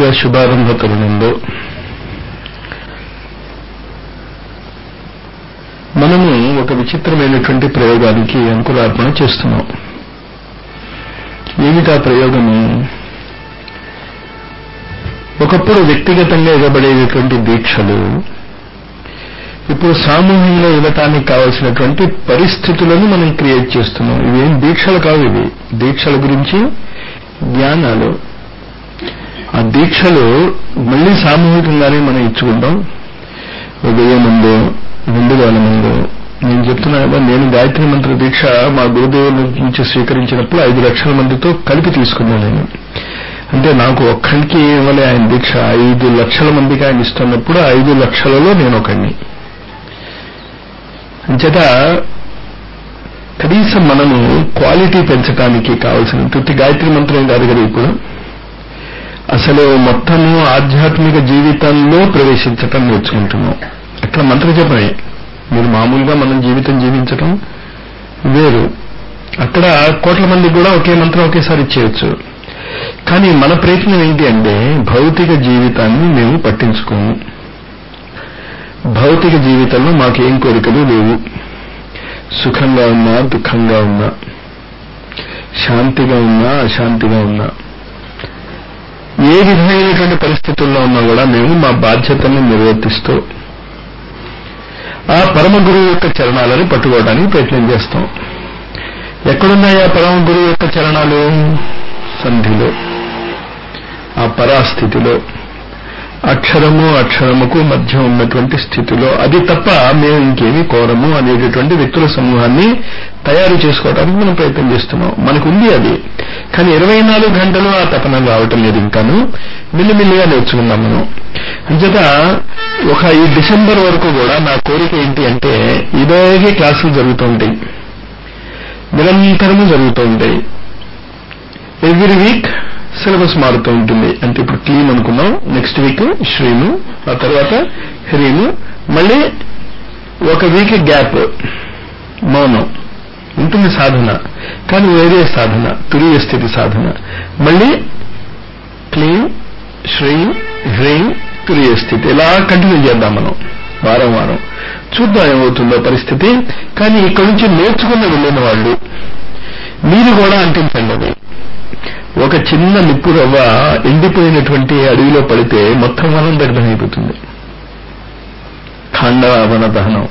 కలియుగ శుభారంభ తరుణంలో మనము ఒక విచిత్రమైనటువంటి ప్రయోగానికి అంకురార్పణ చేస్తున్నాం ఏమిటా ప్రయోగము ఒకప్పుడు వ్యక్తిగతంగా ఇవ్వబడేటటువంటి దీక్షలు ఇప్పుడు సామూహికంగా ఇవ్వటానికి కావలసినటువంటి పరిస్థితులను మనం క్రియేట్ చేస్తున్నాం ఇవేం దీక్షలు కావు ఇవి దీక్షల గురించి జ్ఞానాలు ఆ దీక్షలు మళ్ళీ సామూహికంగానే మనం ఇచ్చుకుంటాం ఒక వెయ్యి మంది రెండు వేల మంది నేను చెప్తున్నా కదా నేను గాయత్రి మంత్ర దీక్ష మా గురుదేవుల నుంచి స్వీకరించినప్పుడు ఐదు లక్షల మందితో కలిపి తీసుకున్నాను నేను అంటే నాకు ఒక్కడికి ఇవ్వలే ఆయన దీక్ష ఐదు లక్షల మందికి ఆయన ఇస్తున్నప్పుడు ఐదు లక్షలలో నేను ఒకడిని అంచేత కనీసం మనము క్వాలిటీ పెంచడానికి కావాల్సినటువంటి గాయత్రి మంత్రం కాదు కదా ఇప్పుడు అసలు మొత్తము ఆధ్యాత్మిక జీవితంలో ప్రవేశించటం నేర్చుకుంటున్నాం అక్కడ మంత్ర జపమే మీరు మామూలుగా మనం జీవితం జీవించటం వేరు అక్కడ కోట్ల మందికి కూడా ఒకే మంత్రం ఒకేసారి ఇచ్చేయచ్చు కానీ మన ప్రయత్నం ఏంటి అంటే భౌతిక జీవితాన్ని మేము పట్టించుకోము భౌతిక జీవితంలో మాకేం కోరికలు లేవు సుఖంగా ఉన్నా దుఃఖంగా ఉన్నా శాంతిగా ఉన్నా అశాంతిగా ఉన్నా ఏ విధమైనటువంటి పరిస్థితుల్లో ఉన్నా కూడా మేము మా బాధ్యతలను నిర్వర్తిస్తూ ఆ పరమ గురువు యొక్క చరణాలను పట్టుకోవడానికి ప్రయత్నం చేస్తాం ఎక్కడున్నాయి ఆ పరమ గురువు యొక్క చరణాలు సంధిలో ఆ పరాస్థితిలో అక్షరము అక్షరముకు మధ్య ఉన్నటువంటి స్థితిలో అది తప్ప మేము ఇంకేమీ కోరము అనేటటువంటి వ్యక్తుల సమూహాన్ని తయారు చేసుకోవడానికి మనం ప్రయత్నం చేస్తున్నాం మనకు ఉంది అది కానీ ఇరవై నాలుగు గంటలు ఆ తపన రావటం లేదు ఇంకాను మిల్లిమిల్లిగా నేర్చుకున్నాం మనం అంచేత ఒక ఈ డిసెంబర్ వరకు కూడా నా కోరిక ఏంటి అంటే ఇలాగే క్లాసులు జరుగుతూ ఉంటాయి నిరంతరము జరుగుతూ ఉంటాయి ఎవ్రీ వీక్ సిలబస్ మారుతూ ఉంటుంది అంటే ఇప్పుడు క్లీన్ అనుకున్నాం నెక్స్ట్ వీక్ శ్రీను ఆ తర్వాత హ్రీను మళ్ళీ ఒక వీక్ గ్యాప్ మౌనం ఉంటుంది సాధన కానీ వేరే సాధన తురియ స్థితి సాధన మళ్ళీ క్లీన్ శ్రీ హ్రీం తురియ స్థితి ఇలా కంటిన్యూ చేద్దాం మనం వారం వారం చూద్దాం ఏమవుతుందో పరిస్థితి కానీ ఇక్కడి నుంచి నేర్చుకున్న వెళ్ళిన వాళ్ళు మీరు కూడా అంటించండి అది ఒక చిన్న నిప్పు రవ్వ ఎండిపోయినటువంటి అడవిలో పడితే మొత్తం వనం దగ్ధమైపోతుంది ఖాండవన దహనం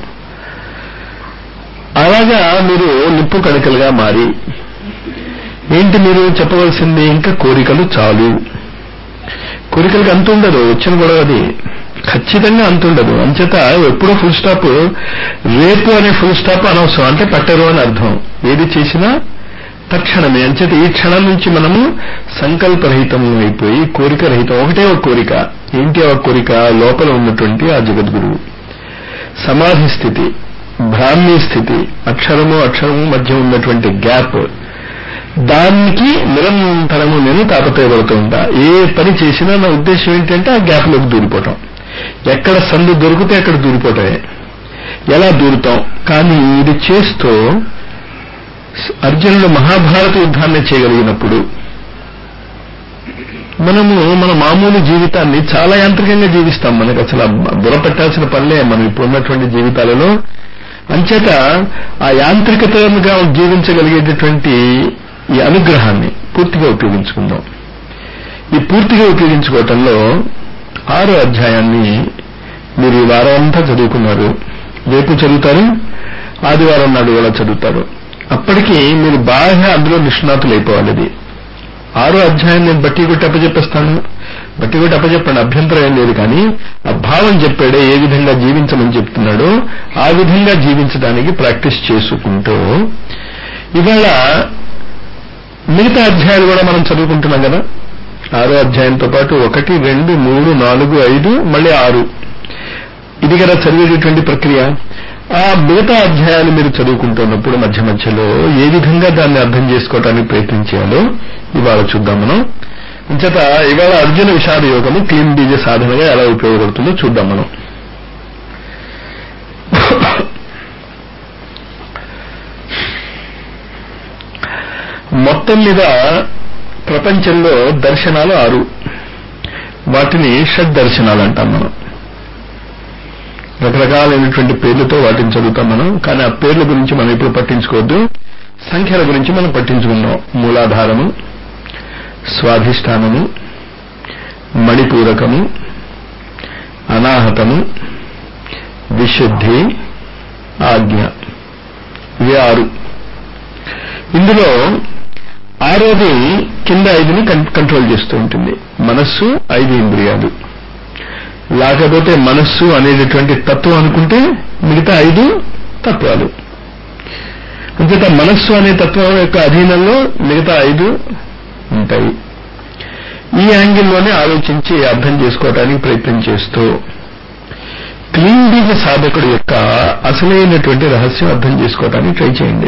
అలాగా మీరు నిప్పు కణికలుగా మారి ఏంటి మీరు చెప్పవలసింది ఇంకా కోరికలు చాలు కోరికలకు అంతుండదు వచ్చిన గొడవ అది ఖచ్చితంగా అంతుండదు అంచేత ఎప్పుడో ఫుల్ స్టాప్ రేపు అనే ఫుల్ స్టాప్ అనవసరం అంటే పట్టరు అని అర్థం ఏది చేసినా తక్షణమే అంచేత ఈ క్షణం నుంచి మనము సంకల్పరహితం అయిపోయి కోరిక రహితం ఒకటే ఒక కోరిక ఏంటి ఆ కోరిక లోపల ఉన్నటువంటి ఆ జగద్గురువు సమాధి స్థితి బ్రాహ్మీ స్థితి అక్షరము అక్షరము మధ్య ఉన్నటువంటి గ్యాప్ దానికి నిరంతరము నేను తాపత్రయపడుతూ ఉంటా ఏ పని చేసినా నా ఉద్దేశం ఏంటంటే ఆ గ్యాప్లోకి దూరిపోవటం ఎక్కడ సందు దొరికితే అక్కడ దూరిపోవటమే ఎలా దూరుతాం కానీ ఇది చేస్తూ అర్జునుడు మహాభారత యుద్ధాన్ని చేయగలిగినప్పుడు మనము మన మామూలు జీవితాన్ని చాలా యాంత్రికంగా జీవిస్తాం మనకు అసలు బుర్ర పెట్టాల్సిన పనులే మనం ఇప్పుడున్నటువంటి జీవితాలలో అంచేత ఆ యాంత్రికతగా జీవించగలిగేటటువంటి ఈ అనుగ్రహాన్ని పూర్తిగా ఉపయోగించుకుందాం ఈ పూర్తిగా ఉపయోగించుకోవటంలో ఆరో అధ్యాయాన్ని మీరు ఈ వారం అంతా చదువుకున్నారు రేపు చదువుతారు ఆదివారం నాడు కూడా చదువుతారు అప్పటికి మీరు బాగా అందులో నిష్ణాతులు అయిపోవాలి అది ఆరో అధ్యాయం నేను బట్టి కొట్టి అప్పచెప్పేస్తాను బట్టి కొట్టి అప్పచెప్పండి అభ్యంతరం ఏం లేదు కానీ ఆ భావం చెప్పాడే ఏ విధంగా జీవించమని చెప్తున్నాడో ఆ విధంగా జీవించడానికి ప్రాక్టీస్ చేసుకుంటూ ఇవాళ మిగతా అధ్యాయాలు కూడా మనం చదువుకుంటున్నాం కదా ఆరో అధ్యాయంతో పాటు ఒకటి రెండు మూడు నాలుగు ఐదు మళ్ళీ ఆరు ఇది కదా చదివేటటువంటి ప్రక్రియ ఆ మిగతా అధ్యాయాలు మీరు చదువుకుంటున్నప్పుడు మధ్య మధ్యలో ఏ విధంగా దాన్ని అర్థం చేసుకోవడానికి ప్రయత్నించాలో ఇవాళ చూద్దాం మనం ఇంచేత ఇవాళ అర్జున విషాద యోగము క్లీన్ బీజ సాధనగా ఎలా ఉపయోగపడుతుందో చూద్దాం మనం మొత్తం మీద ప్రపంచంలో దర్శనాలు ఆరు వాటిని షడ్ దర్శనాలు అంటాం మనం రకరకాలైనటువంటి పేర్లతో వాటిని చదువుతాం మనం కానీ ఆ పేర్ల గురించి మనం ఇప్పుడు పట్టించుకోవద్దు సంఖ్యల గురించి మనం పట్టించుకున్నాం మూలాధారము స్వాధిష్టానము మణిపూరకము అనాహతము విశుద్ధి ఆజ్ఞ ఇవి ఆరు ఇందులో ఆరోది కింద ఐదుని కంట్రోల్ చేస్తూ ఉంటుంది మనస్సు ఐదు ఇంద్రియాలు లేకపోతే మనస్సు అనేటటువంటి తత్వం అనుకుంటే మిగతా ఐదు తత్వాలు అంచేత మనస్సు అనే తత్వం యొక్క అధీనంలో మిగతా ఐదు ఉంటాయి ఈ యాంగిల్లోనే ఆలోచించి అర్థం చేసుకోవడానికి ప్రయత్నం చేస్తూ క్లీన్ బీజ సాధకుడు యొక్క అసలైనటువంటి రహస్యం అర్థం చేసుకోవడానికి ట్రై చేయండి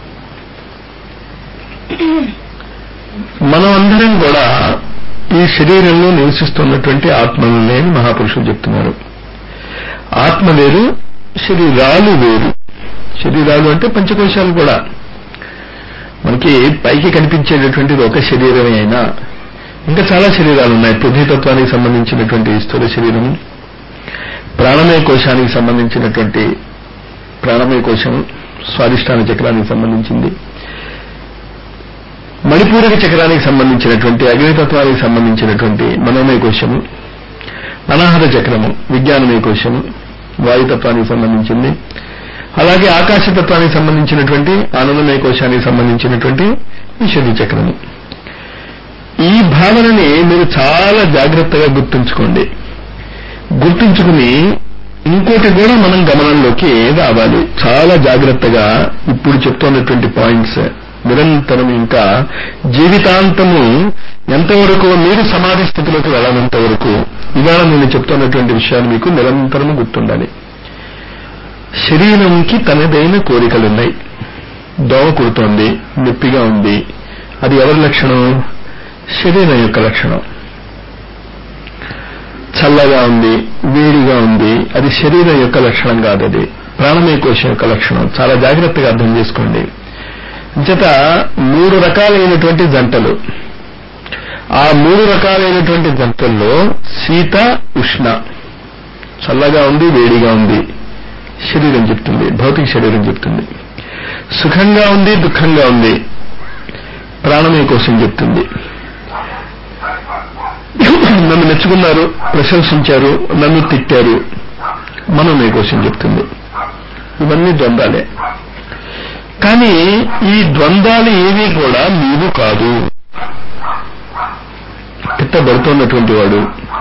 మనం అందరం కూడా ఈ శరీరంలో నివసిస్తున్నటువంటి ఆత్మలు లేని మహాపురుషులు చెప్తున్నారు ఆత్మ వేరు శరీరాలు వేరు శరీరాలు అంటే పంచకోశాలు కూడా మనకి పైకి కనిపించేటటువంటిది ఒక శరీరమే అయినా ఇంకా చాలా శరీరాలు ఉన్నాయి పృథ్వీతత్వానికి సంబంధించినటువంటి స్థూల శరీరము ప్రాణమయ కోశానికి సంబంధించినటువంటి ప్రాణమయ కోశం స్వాదిష్టాన చక్రానికి సంబంధించింది మణిపూరక చక్రానికి సంబంధించినటువంటి అగ్నితత్వానికి సంబంధించినటువంటి మనోమయ కోశము అనాహత చక్రము విజ్ఞానమయ కోశము వాయుతత్వానికి సంబంధించింది అలాగే ఆకాశతత్వానికి సంబంధించినటువంటి ఆనందమయ కోశానికి సంబంధించినటువంటి విశుద్ధి చక్రము ఈ భావనని మీరు చాలా జాగ్రత్తగా గుర్తుంచుకోండి గుర్తుంచుకుని ఇంకోటి కూడా మనం గమనంలోకి రావాలి చాలా జాగ్రత్తగా ఇప్పుడు చెప్తున్నటువంటి పాయింట్స్ నిరంతరం ఇంకా జీవితాంతము ఎంతవరకు మీరు సమాధి స్థితిలోకి వెళ్ళనంత వరకు ఇవాళ నేను చెప్తున్నటువంటి విషయాలు మీకు నిరంతరము గుర్తుండాలి శరీరంకి తనదైన కోరికలున్నాయి దోమ కుడుతోంది నొప్పిగా ఉంది అది ఎవరి లక్షణం శరీరం యొక్క లక్షణం చల్లగా ఉంది వేడిగా ఉంది అది శరీరం యొక్క లక్షణం కాదు అది ప్రాణమయ కోశం యొక్క లక్షణం చాలా జాగ్రత్తగా అర్థం చేసుకోండి చేత మూడు రకాలైనటువంటి జంటలు ఆ మూడు రకాలైనటువంటి జంటల్లో శీత ఉష్ణ చల్లగా ఉంది వేడిగా ఉంది శరీరం చెప్తుంది భౌతిక శరీరం చెప్తుంది సుఖంగా ఉంది దుఃఖంగా ఉంది ప్రాణమయ కోసం చెప్తుంది నన్ను మెచ్చుకున్నారు ప్రశంసించారు నన్ను తిట్టారు మనోమయ కోసం చెప్తుంది ఇవన్నీ ద్వంద్వాలే కానీ ఈ ద్వంద్వాలు ఏవి కూడా నీవు కాదు పిట్టబడుతున్నటువంటి వాడు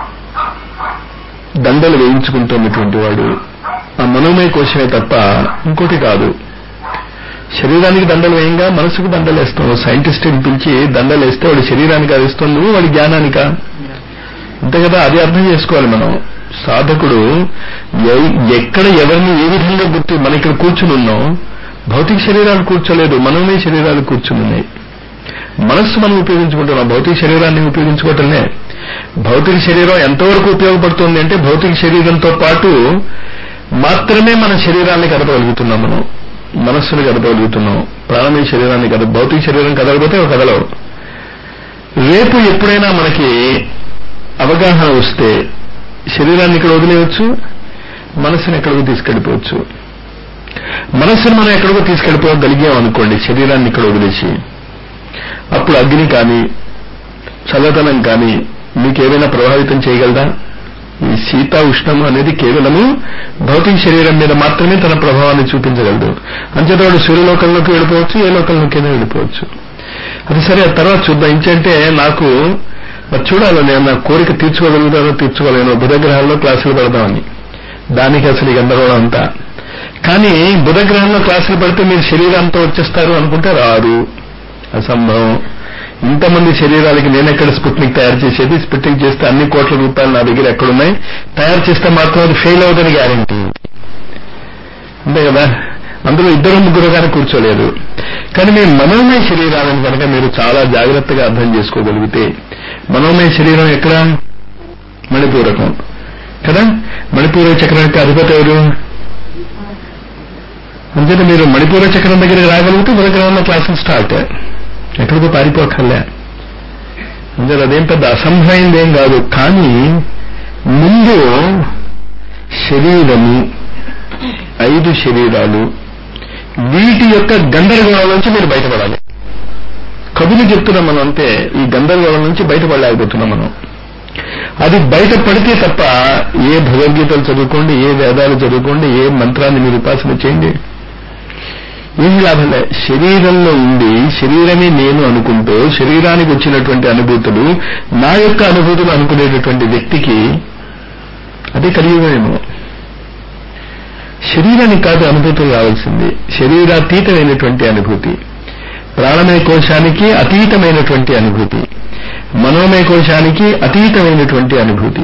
దండలు వేయించుకుంటున్నటువంటి వాడు ఆ మనోమయ కోశమే తప్ప ఇంకోటి కాదు శరీరానికి దండలు వేయంగా మనసుకు దండలు వేస్తాం సైంటిస్ట్ని పిలిచి దండలు వేస్తే వాడి శరీరానికి అది ఇస్తాం నువ్వు వాడి జ్ఞానానిక అంతే కదా అది అర్థం చేసుకోవాలి మనం సాధకుడు ఎక్కడ ఎవరిని ఏ విధంగా గుర్తు మన ఇక్కడ కూర్చుని ఉన్నాం భౌతిక శరీరాలు కూర్చోలేదు మనమే శరీరాలు కూర్చుని ఉన్నాయి మనస్సు మనం ఉపయోగించుకుంటున్నాం భౌతిక శరీరాన్ని ఉపయోగించుకోవటంలే భౌతిక శరీరం ఎంతవరకు ఉపయోగపడుతుంది అంటే భౌతిక శరీరంతో పాటు మాత్రమే మన శరీరాన్ని కదపగలుగుతున్నాం మనం మనస్సును కదపగలుగుతున్నాం ప్రాణమయ శరీరాన్ని కద భౌతిక శరీరం కదలకపోతే ఒక కదలవు రేపు ఎప్పుడైనా మనకి అవగాహన వస్తే శరీరాన్ని ఇక్కడ వదిలేయవచ్చు మనస్సుని ఎక్కడికో తీసుకెళ్ళిపోవచ్చు మనస్సును మనం ఎక్కడికో తీసుకెళ్ళిపోగలిగాం అనుకోండి శరీరాన్ని ఇక్కడ వదిలేసి అప్పుడు అగ్ని కానీ చల్లదనం కానీ మీకేమైనా ప్రభావితం చేయగలదా ఈ శీత ఉష్ణము అనేది కేవలము భౌతిక శరీరం మీద మాత్రమే తన ప్రభావాన్ని చూపించగలదు అంచేత వాడు సూర్యలోకంలోకి వెళ్ళిపోవచ్చు ఏ లోకంలోకైనా వెళ్ళిపోవచ్చు అది సరే ఆ తర్వాత చూద్దాం ఇంకంటే నాకు మరి చూడాలి నేను నా కోరిక తీర్చుకోగలుగుతానో తీర్చుకోలేను బుధగ్రహాల్లో క్లాసులు పెడదామని దానికి అసలు ఈ గందరగోళం అంతా కానీ బుధగ్రహంలో క్లాసులు పెడితే మీరు శరీరంతో వచ్చేస్తారు అనుకుంటే రారు అసంభవం ఇంతమంది శరీరాలకి నేను ఎక్కడ స్పుట్నిక్ తయారు చేసేది స్పుట్నిక్ చేస్తే అన్ని కోట్ల రూపాయలు నా దగ్గర ఎక్కడున్నాయి తయారు చేస్తే మాత్రం అది ఫెయిల్ అవుదని గ్యారంటీ అంతే కదా అందులో ఇద్దరు ముగ్గురు కానీ కూర్చోలేరు కానీ మీ మనోమయ శరీరాలను కనుక మీరు చాలా జాగ్రత్తగా అర్థం చేసుకోగలిగితే మనోమయ శరీరం ఎక్కడ మణిపూరకం కదా మణిపూర చక్రానికి అధిపతి ఎవరు అంతేనా మీరు మణిపూర చక్రం దగ్గరికి రాగలిగితే బుధగ్రహంలో క్లాసులు స్టార్ట్ ఎక్కడికో పారిపోకర్లే అందులో అదేం పెద్ద అసంభవమైంది ఏం కాదు కానీ ముందు శరీరము ఐదు శరీరాలు వీటి యొక్క గందరగోళం నుంచి మీరు బయటపడాలి కబులు చెప్తున్నాం మనం అంతే ఈ గందరగోళం నుంచి బయటపడలేకపోతున్నాం మనం అది బయటపడితే తప్ప ఏ భగవద్గీతలు చదువుకోండి ఏ వేదాలు చదువుకోండి ఏ మంత్రాన్ని మీరు ఉపాసన చేయండి ఏమి లాభం లే శరీరంలో ఉండి శరీరమే నేను అనుకుంటూ శరీరానికి వచ్చినటువంటి అనుభూతులు నా యొక్క అనుభూతులు అనుకునేటటువంటి వ్యక్తికి అదే కలియుగమేమో శరీరానికి కాదు అనుభూతులు రావాల్సింది శరీరాతీతమైనటువంటి అనుభూతి ప్రాణమయ కోశానికి అతీతమైనటువంటి అనుభూతి మనోమయ కోశానికి అతీతమైనటువంటి అనుభూతి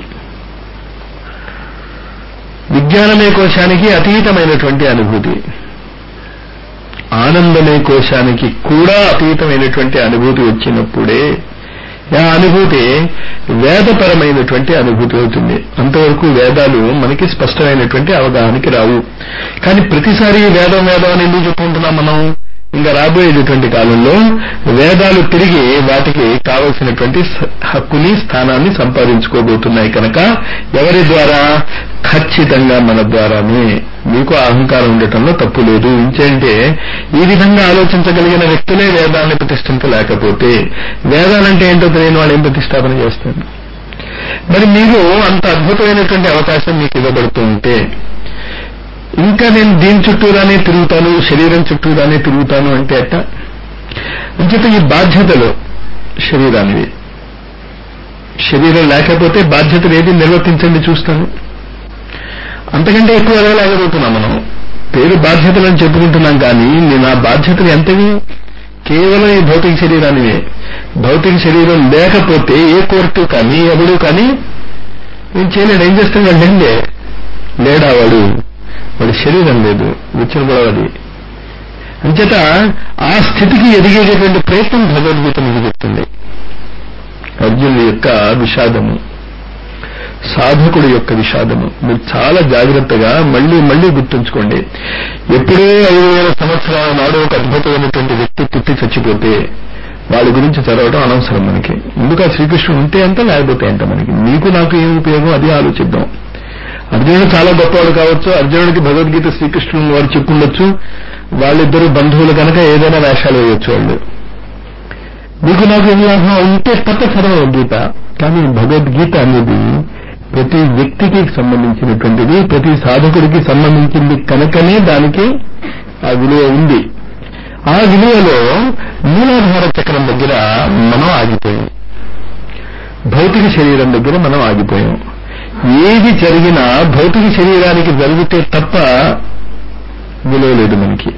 విజ్ఞానమయ కోశానికి అతీతమైనటువంటి అనుభూతి ఆనందమయ కోశానికి కూడా అతీతమైనటువంటి అనుభూతి వచ్చినప్పుడే ఆ అనుభూతి వేదపరమైనటువంటి అనుభూతి అవుతుంది అంతవరకు వేదాలు మనకి స్పష్టమైనటువంటి అవగాహనకి రావు కానీ ప్రతిసారి వేదం వేదం అని ఎందుకు చెప్పుకుంటున్నాం మనం ఇంకా రాబోయేటటువంటి కాలంలో వేదాలు తిరిగి వాటికి కావలసినటువంటి హక్కుని స్థానాన్ని సంపాదించుకోబోతున్నాయి కనుక ఎవరి ద్వారా ఖచ్చితంగా మన ద్వారానే మీకు అహంకారం ఉండటంలో తప్పు లేదు ఇంచేంటే ఈ విధంగా ఆలోచించగలిగిన వ్యక్తులే వేదాన్ని ప్రతిష్ఠించలేకపోతే వేదాలంటే ఏంటో తెలియని వాళ్ళు ఏం ప్రతిష్టాపన చేస్తారు మరి మీరు అంత అద్భుతమైనటువంటి అవకాశం మీకు ఇవ్వబడుతూ ఉంటే ఇంకా నేను దీని చుట్టూరానే తిరుగుతాను శరీరం చుట్టూరానే తిరుగుతాను అంటే అట్ట అంచేత ఈ బాధ్యతలు శరీరానివి శరీరం లేకపోతే బాధ్యతలు ఏది నిర్వర్తించండి చూస్తాను అంతకంటే ఎక్కువ ఎదగలేకపోతున్నాం మనం పేరు బాధ్యతలు అని చెప్పుకుంటున్నాం కానీ నేను ఆ బాధ్యతలు ఎంతవి కేవలం ఈ భౌతిక శరీరానివే భౌతిక శరీరం లేకపోతే ఏ కోర్టు కానీ ఎవడు కానీ నేను చేయలేడు ఏం చేస్తాం వెళ్ళండి లేడా వాడు వాడి శరీరం లేదు వచ్చిన గొడవ అది అంచేత ఆ స్థితికి ఎదిగేటటువంటి ప్రయత్నం భగవద్గీత మీకు చెప్తుంది అర్జునుడి యొక్క విషాదము సాధకుడు యొక్క విషాదము మీరు చాలా జాగ్రత్తగా మళ్లీ మళ్లీ గుర్తుంచుకోండి ఎప్పుడో ఐదు వేల సంవత్సరాల నాడు ఒక అద్భుతమైనటువంటి వ్యక్తి పుట్టి చచ్చిపోతే వాళ్ళ గురించి చదవడం అనవసరం మనకి ఎందుకు ఆ శ్రీకృష్ణుడు ఉంటే అంత లేకపోతే అంత మనకి నీకు నాకు ఏం ఉపయోగం అది ఆలోచిద్దాం అర్జునుడు చాలా గొప్పవాడు కావచ్చు అర్జునుడికి భగవద్గీత శ్రీకృష్ణుడు వారు చెప్పుండొచ్చు వాళ్ళిద్దరు బంధువులు కనుక ఏదైనా వేషాలు వేయొచ్చు వాళ్ళు మీకు నాకు ఏం లాభం ఉంటే తప్ప చదవదు గీత కానీ భగవద్గీత అనేది ప్రతి వ్యక్తికి సంబంధించినటువంటిది ప్రతి సాధకుడికి సంబంధించింది కనుకనే దానికి ఆ విలువ ఉంది ఆ విలువలో మూలాధార చక్రం దగ్గర మనం ఆగిపోయాం భౌతిక శరీరం దగ్గర మనం ఆగిపోయాం ఏది జరిగినా భౌతిక శరీరానికి జరిగితే తప్ప విలువ లేదు మనకి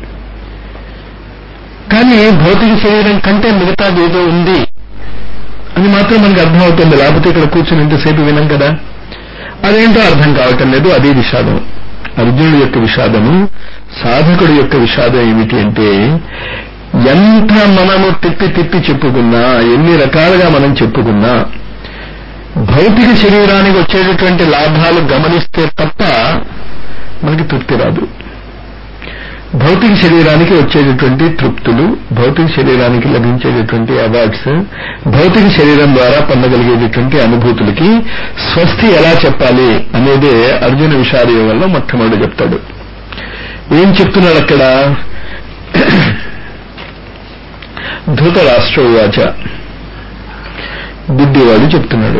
కానీ భౌతిక శరీరం కంటే మిగతాది ఏదో ఉంది అని మాత్రం మనకు అర్థమవుతుంది లేకపోతే ఇక్కడ కూర్చుని ఇంతసేపు వినం కదా అదేంటో అర్థం కావటం లేదు అదే విషాదం అర్జునుడి యొక్క విషాదము సాధకుడి యొక్క విషాదం ఏమిటి అంటే ఎంత మనము తిప్పి తిప్పి చెప్పుకున్నా ఎన్ని రకాలుగా మనం చెప్పుకున్నా భౌతిక శరీరానికి వచ్చేటటువంటి లాభాలు గమనిస్తే తప్ప మనకి తృప్తి రాదు భౌతిక శరీరానికి వచ్చేటటువంటి తృప్తులు భౌతిక శరీరానికి లభించేటటువంటి అవార్డ్స్ భౌతిక శరీరం ద్వారా పొందగలిగేటటువంటి అనుభూతులకి స్వస్తి ఎలా చెప్పాలి అనేదే అర్జున విషాద యోగంలో మొట్టమొదటి చెప్తాడు ఏం చెప్తున్నాడు అక్కడ ధృతరాష్ట్ర ఉవాచ గుడ్డివాడు చెప్తున్నాడు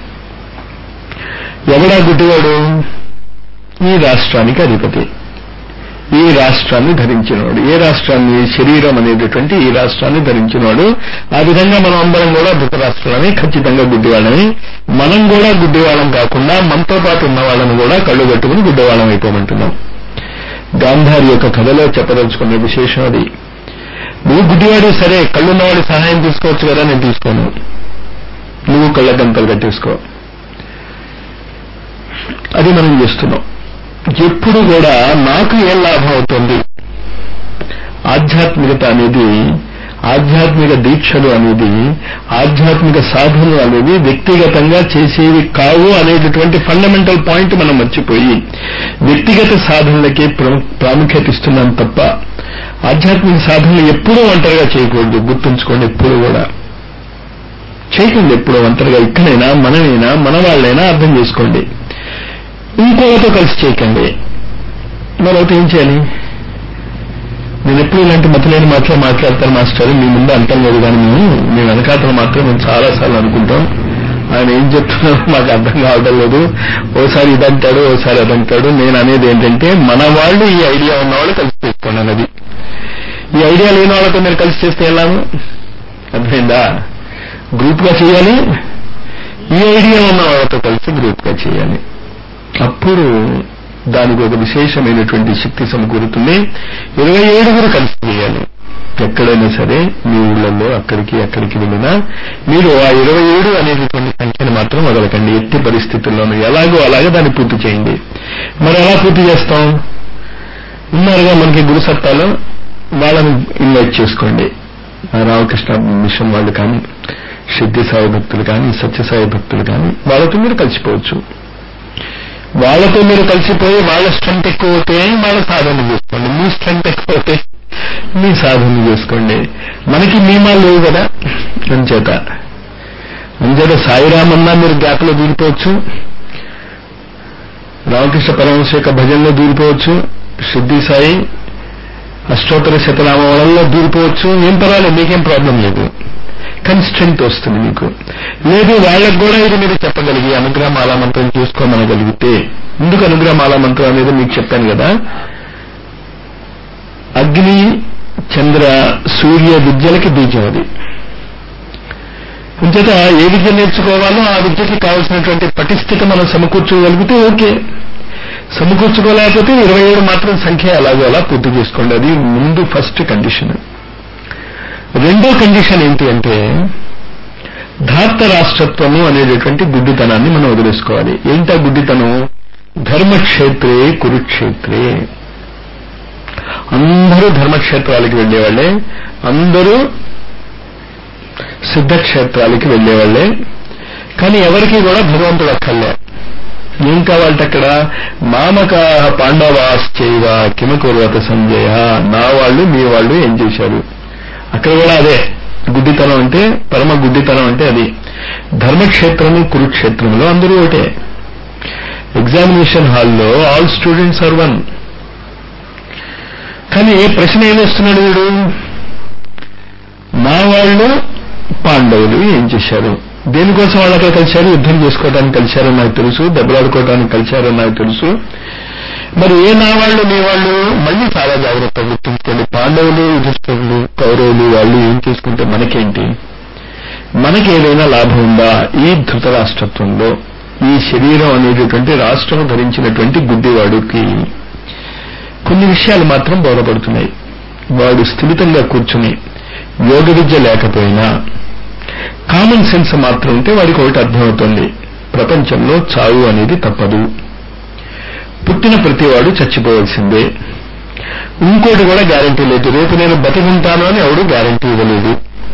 ఎవడా గుడ్డివాడు ఈ రాష్ట్రానికి అధిపతి ఈ రాష్ట్రాన్ని ధరించినవాడు ఏ రాష్ట్రాన్ని శరీరం అనేటటువంటి ఈ రాష్ట్రాన్ని ధరించినవాడు ఆ విధంగా మనం అందరం కూడా ధృతరాష్ట్రాలని ఖచ్చితంగా గుడ్డివాళ్ళని మనం కూడా గుడ్డివాళ్ళం కాకుండా మనతో పాటు ఉన్న వాళ్ళని కూడా కళ్ళు కట్టుకుని గుడ్డివాళ్ళం అయిపోమంటున్నాం గాంధారి యొక్క కథలో చెప్పదలుచుకున్న విశేషం అది నువ్వు గుడ్డివాడు సరే కళ్ళున్నవాడి సహాయం తీసుకోవచ్చు కదా నేను తీసుకోను నువ్వు కళ్ళ గంతలు కట్టేసుకో అది మనం చేస్తున్నాం ఎప్పుడు కూడా నాకు ఏం లాభం అవుతుంది ఆధ్యాత్మికత అనేది ఆధ్యాత్మిక దీక్షలు అనేది ఆధ్యాత్మిక సాధనలు అనేవి వ్యక్తిగతంగా చేసేవి కావు అనేటటువంటి ఫండమెంటల్ పాయింట్ మనం మర్చిపోయి వ్యక్తిగత సాధనలకే ప్రాముఖ్యత ఇస్తున్నాం తప్ప ఆధ్యాత్మిక సాధనలు ఎప్పుడూ ఒంటరిగా చేయకూడదు గుర్తుంచుకోండి ఎప్పుడు కూడా చేయకండి ఎప్పుడో ఒంటరిగా ఇక్కడైనా మనమైనా మన వాళ్ళైనా అర్థం చేసుకోండి ఇంకోతో కలిసి చేయకండి మరొకటి ఏం చేయాలి నేను ఎప్పుడు ఇలాంటి మతలేని మాటలు మాట్లాడతాను మాస్టర్ మీ ముందు అంతం లేదు కానీ మేము మీ వెనకాతలు మాత్రం మేము చాలాసార్లు అనుకుంటాం ఆయన ఏం చెప్తున్నారో మాకు అర్థం కావడం లేదు ఓసారి ఇదంటాడు ఓసారి అదంటాడు నేను అనేది ఏంటంటే మన వాళ్ళు ఈ ఐడియా ఉన్న వాళ్ళు కలిసి చేసుకోండి అన్నది ఈ ఐడియా లేని వాళ్ళతో మీరు కలిసి చేస్తే ఎలాను అర్థమైందా గ్రూప్ గా చేయాలి ఈ ఐడియా ఉన్న వాళ్ళతో కలిసి గ్రూప్ గా చేయాలి అప్పుడు దానికి ఒక విశేషమైనటువంటి శక్తి సమకూరుతుంది ఇరవై ఏడుగురు కలిసి చేయాలి ఎక్కడైనా సరే మీ ఊళ్ళల్లో అక్కడికి అక్కడికి వెళ్ళినా మీరు ఆ ఇరవై ఏడు అనేటటువంటి సంఖ్యను మాత్రం వదలకండి ఎట్టి పరిస్థితుల్లోనూ ఎలాగో అలాగే దాన్ని పూర్తి చేయండి మరి ఎలా పూర్తి చేస్తాం ఉన్నారుగా మనకి గురు సత్తాలో వాళ్ళని ఇన్వైట్ చేసుకోండి ఆ రామకృష్ణ మిషన్ వాళ్ళు కానీ సిద్ధి సాయి భక్తులు కానీ సత్యసాయి భక్తులు కానీ వాళ్ళతో మీరు కలిసిపోవచ్చు వాళ్ళతో మీరు కలిసిపోయి వాళ్ళ స్ట్రెంత్ ఎక్కువ అవుతే వాళ్ళ సాధన చేసుకోండి మీ స్ట్రెంత్ ఎక్కువ అవుతే మీ సాధన చేసుకోండి మనకి నియమాలు లేవు కదా అంచేత అంచేత సాయిరామన్నా మీరు గ్యాప్లో దూరిపోవచ్చు రామకృష్ణ పరమహంస యొక్క భజనలో దూరిపోవచ్చు సిద్ధి సాయి అష్టోత్తర శతనామాలలో దూరిపోవచ్చు ఏం పర్వాలేదు మీకేం ప్రాబ్లం లేదు కానీ స్ట్రెంత్ వస్తుంది మీకు లేదు వాళ్ళకు కూడా ఇది మీరు చెప్పగలిగి అనుగ్రహ మాలా మంత్రం చూసుకోమనగలిగితే ఎందుకు అనుగ్రహ మాలా మంత్రం అనేది మీకు చెప్పాను కదా అగ్ని చంద్ర సూర్య విద్యలకి బీజం అది అంచేత ఏ విద్య నేర్చుకోవాలో ఆ విద్యకి కావలసినటువంటి పటిస్థిత మనం సమకూర్చగలిగితే ఓకే సమకూర్చుకోలేకపోతే ఇరవై ఏడు మాత్రం సంఖ్య అలాగో అలా పూర్తి చేసుకోండి అది ముందు ఫస్ట్ కండిషన్ రెండో కండిషన్ ఏంటి అంటే ధార్త రాష్ట్రత్వము అనేటటువంటి గుడ్డితనాన్ని మనం వదిలేసుకోవాలి ఏంటా గుడ్డితనం ధర్మక్షేత్రే కురుక్షేత్రే అందరూ ధర్మక్షేత్రాలకి వెళ్లేవాళ్లే అందరూ సిద్ధక్షేత్రాలకి వెళ్లేవాళ్లే కానీ ఎవరికి కూడా భగవంతుడు అక్కర్లే ఏం కావాలంటే అక్కడ మామక పాండవాశ్చైవ కిమకుర్వత సంజయ నా వాళ్ళు మీ వాళ్ళు ఏం చేశారు అక్కడ కూడా అదే గుడ్డితనం అంటే పరమ గుడ్డితనం అంటే అది ధర్మక్షేత్రము కురుక్షేత్రంలో అందరూ ఒకటే ఎగ్జామినేషన్ హాల్లో ఆల్ స్టూడెంట్స్ ఆర్ వన్ కానీ ప్రశ్న ఏం వేస్తున్నాడు వీడు మా వాళ్ళు పాండవులు ఏం చేశారు దేనికోసం వాళ్ళు అక్కడ కలిశారు యుద్ధం చేసుకోవడానికి కలిశారని నాకు తెలుసు దెబ్బలాడుకోవడానికి కలిశారని నాకు తెలుసు మరి ఏ నా వాళ్ళు మీ వాళ్ళు మళ్ళీ చాలా జాగ్రత్త గుర్తుంచుకోండి పాండవులు యుధిష్ఠులు కౌరవులు వాళ్ళు ఏం చేసుకుంటే మనకేంటి మనకి ఏదైనా లాభం ఉందా ఈ ధృతరాష్ట్రత్వంలో ఈ శరీరం అనేటటువంటి రాష్ట్రం ధరించినటువంటి గుడ్డివాడుకి కొన్ని విషయాలు మాత్రం బోధపడుతున్నాయి వాడు స్థిమితంగా కూర్చుని యోగ విద్య లేకపోయినా కామన్ సెన్స్ మాత్రం ఉంటే వాడికి ఒకటి అర్థమవుతుంది ప్రపంచంలో చావు అనేది తప్పదు పుట్టిన ప్రతివాడు చచ్చిపోవాల్సిందే ఇంకోటి కూడా గ్యారంటీ లేదు రేపు నేను బతికుంటాను అని ఎవడు గ్యారంటీ ఇవ్వలేదు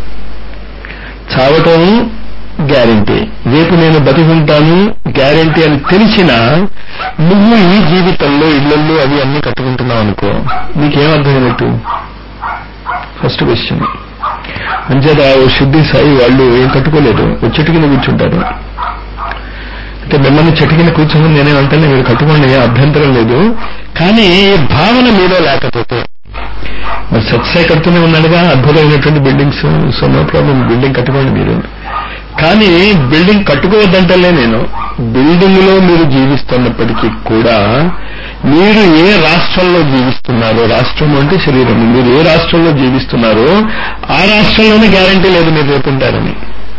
చావటం గ్యారంటీ రేపు నేను బతికుంటాను గ్యారంటీ అని తెలిసినా నువ్వు ఈ జీవితంలో ఇళ్లల్లో అవి అన్ని కట్టుకుంటున్నావు అనుకో నీకేం అర్థమైనట్టు ఫస్ట్ క్వశ్చన్ అంచేత ఓ శుద్ధి సాయి వాళ్ళు ఏం కట్టుకోలేదు ఓ చెట్టు కింద కూర్చుంటారు అంటే మిమ్మల్ని చెట్టు కింద కూర్చోమని నేనే అంటానే మీరు కట్టుకోండి ఏ అభ్యంతరం లేదు కానీ భావన మీలో లేకపోతే మరి సత్సాయి కడుతూనే ఉన్నాడుగా అద్భుతమైనటువంటి buildings so no problem building కట్టుకోండి మీరు కానీ బిల్డింగ్ కట్టుకోవద్దంటలే నేను బిల్డింగ్ లో మీరు జీవిస్తున్నప్పటికీ కూడా మీరు ఏ రాష్ట్రంలో జీవిస్తున్నారో రాష్ట్రం అంటే శరీరం మీరు ఏ రాష్ట్రంలో జీవిస్తున్నారో ఆ రాష్ట్రంలోనే గ్యారంటీ లేదు మీరు రేపుంటారని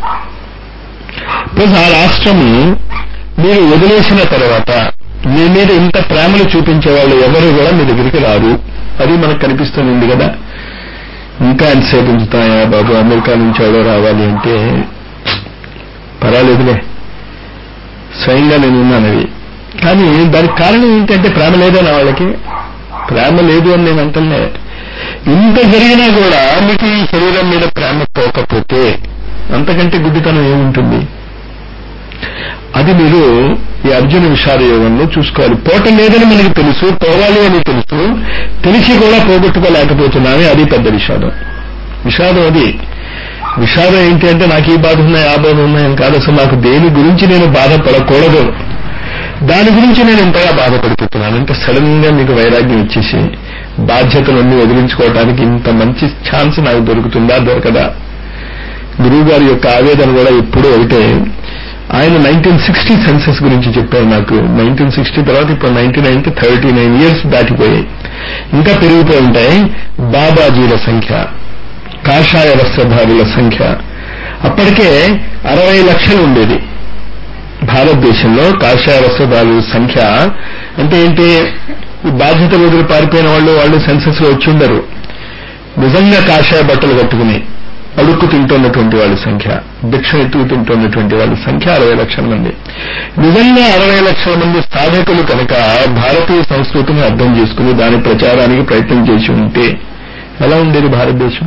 ప్లస్ ఆ రాష్ట్రము మీరు వదిలేసిన తర్వాత మీ మీద ఇంత ప్రేమలు చూపించే వాళ్ళు ఎవరు కూడా మీ దగ్గరికి రారు అది మనకు కనిపిస్తుంది కదా ఇంకా ఎంతసేపు ఉంచుతాయా బాబు అమెరికా నుంచి ఎవడో రావాలి అంటే పర్వాలేదులే స్వయంగా నేను ఉన్నానవి కానీ దానికి కారణం ఏంటంటే ప్రేమ లేదన్న వాళ్ళకి ప్రేమ లేదు అని నేను అంటలే ఇంత జరిగినా కూడా మీకు ఈ శరీరం మీద ప్రేమ పోకపోతే అంతకంటే గుడ్డితనం ఏముంటుంది అది మీరు ఈ అర్జున విషాద యోగంలో చూసుకోవాలి పోవటం లేదని మనకి తెలుసు పోవాలి అని తెలుసు తెలిసి కూడా పోగొట్టుకోలేకపోతున్నామే అది పెద్ద విషాదం విషాదం అది విషాదం ఏంటి అంటే నాకు ఈ బాధ ఉన్నాయి ఆ బాధ ఉన్నాయని కాదు అసలు నాకు దేని గురించి నేను బాధపడకూడదు దాని గురించి నేను ఇంతగా బాధపడిపోతున్నాను అంటే సడన్ గా మీకు వైరాగ్యం ఇచ్చేసి బాధ్యతలన్నీ వదిలించుకోవడానికి ఇంత మంచి ఛాన్స్ నాకు దొరుకుతుందా దొరకదా గురువు గారి యొక్క ఆవేదన కూడా ఎప్పుడూ ఒకటే ఆయన నైన్టీన్ సిక్స్టీ సెన్సెస్ గురించి చెప్పారు నాకు నైన్టీన్ సిక్స్టీ తర్వాత ఇప్పుడు ninety nine thirty nine years దాటిపోయాయి ఇంకా పెరిగిపోయి ఉంటాయి బాబాజీల సంఖ్య కాషాయ వస్త్రధారుల సంఖ్య అప్పటికే అరవై లక్షలు ఉండేది భారతదేశంలో కాషాయ వస్త్రధారుల సంఖ్య అంటే ఏంటి ఈ బాధ్యత వదిలి పారిపోయిన వాళ్ళు వాళ్ళు సెన్సెస్ లో వచ్చి ఉండరు నిజంగా కాషాయ బట్టలు కట్టుకుని అడుక్కు తింటున్నటువంటి వాళ్ళ సంఖ్య భిక్ష ఎత్తుకు తింటున్నటువంటి వాళ్ళ సంఖ్య అరవై లక్షల మంది నిజంగా అరవై లక్షల మంది సాధకులు కనుక భారతీయ సంస్కృతిని అర్థం చేసుకుని దాని ప్రచారానికి ప్రయత్నం చేసి ఉంటే ఎలా ఉండేది భారతదేశం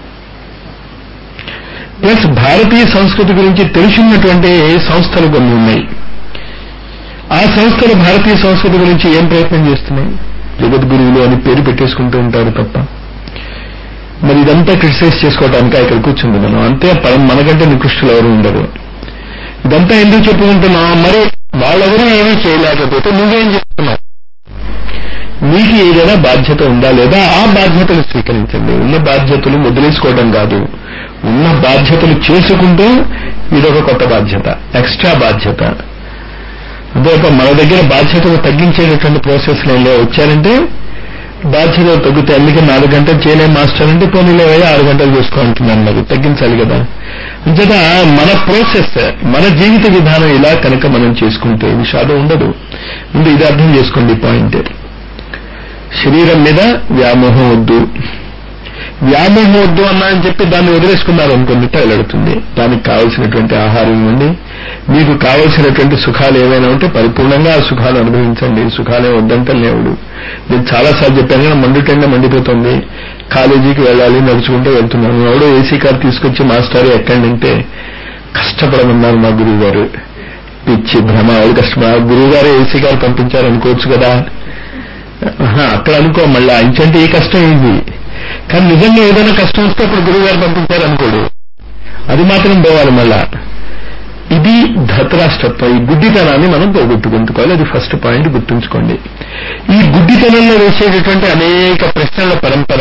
ప్లస్ భారతీయ సంస్కృతి గురించి తెలిసినటువంటి సంస్థలు కొన్ని ఉన్నాయి ఆ సంస్థలు భారతీయ సంస్కృతి గురించి ఏం ప్రయత్నం చేస్తున్నాయి జగద్గురువులు అని పేరు పెట్టేసుకుంటూ ఉంటారు తప్ప మరి ఇదంతా క్రిటిసైజ్ చేసుకోవడానికి ఇక్కడ కూర్చుంది మనం అంతే పరం మనకంటే నికృష్టులు ఎవరు ఉండరు ఇదంతా ఎందుకు చెప్పుకుంటున్నాం మరి వాళ్ళెవరూ ఏమీ చేయలేకపోతే నువ్వేం చేస్తున్నావు మీకు ఏదైనా బాధ్యత ఉందా లేదా ఆ బాధ్యతలు స్వీకరించండి ఉన్న బాధ్యతలు వదిలేసుకోవడం కాదు ఉన్న బాధ్యతలు చేసుకుంటూ ఇదొక కొత్త బాధ్యత ఎక్స్ట్రా బాధ్యత అంటే మన దగ్గర బాధ్యతలు తగ్గించేటటువంటి ప్రాసెస్ లో వచ్చారంటే బాధ్యతలు తగ్గుతాయి అందుకే నాలుగు గంటలు చేయలేం మాస్టర్ అంటే పోనీలే ఆరు గంటలు చూసుకుంటున్నాను నాకు తగ్గించాలి కదా అంచేత మన ప్రాసెస్ మన జీవిత విధానం ఇలా కనుక మనం చేసుకుంటే విషాదం ఉండదు ముందు ఇది అర్థం చేసుకోండి పాయింట్ శరీరం మీద వ్యామోహం వద్దు వ్యామోహం వద్దు అన్నా అని చెప్పి దాన్ని వదిలేసుకున్నారు అనుకోండి తగలడుతుంది దానికి కావలసినటువంటి ఆహారం ఇవ్వండి మీకు కావలసినటువంటి సుఖాలు ఏవైనా ఉంటే పరిపూర్ణంగా ఆ సుఖాలు అనుభవించండి సుఖాలే వద్దంటే లేవుడు నేను చాలాసార్లు చెప్పాను కానీ మండుటెండ మండిపోతుంది కాలేజీకి వెళ్ళాలి నడుచుకుంటూ వెళ్తున్నాను ఎవడో ఏసీ కార్ తీసుకొచ్చి మాస్టర్ ఎక్కండి అంటే కష్టపడమన్నారు మా గురువు గారు పిచ్చి భ్రమ ఎవరు కష్టపడ గురువు గారు ఏసీ కార్ పంపించారు అనుకోవచ్చు కదా అక్కడ అనుకో మళ్ళీ ఇంచంటే ఈ కష్టం ఏంది కానీ నిజంగా ఏదైనా కష్టం వస్తే అప్పుడు గురువు గారు పంపించారు అనుకోడు అది మాత్రం పోవాలి మళ్ళా ఇది ధతరాష్ట్రత్వం ఈ గుడ్డితనాన్ని మనం పోగొట్టుకుంటుకోవాలి అది ఫస్ట్ పాయింట్ గుర్తుంచుకోండి ఈ గుడ్డితనంలో వేసేటటువంటి అనేక ప్రశ్నల పరంపర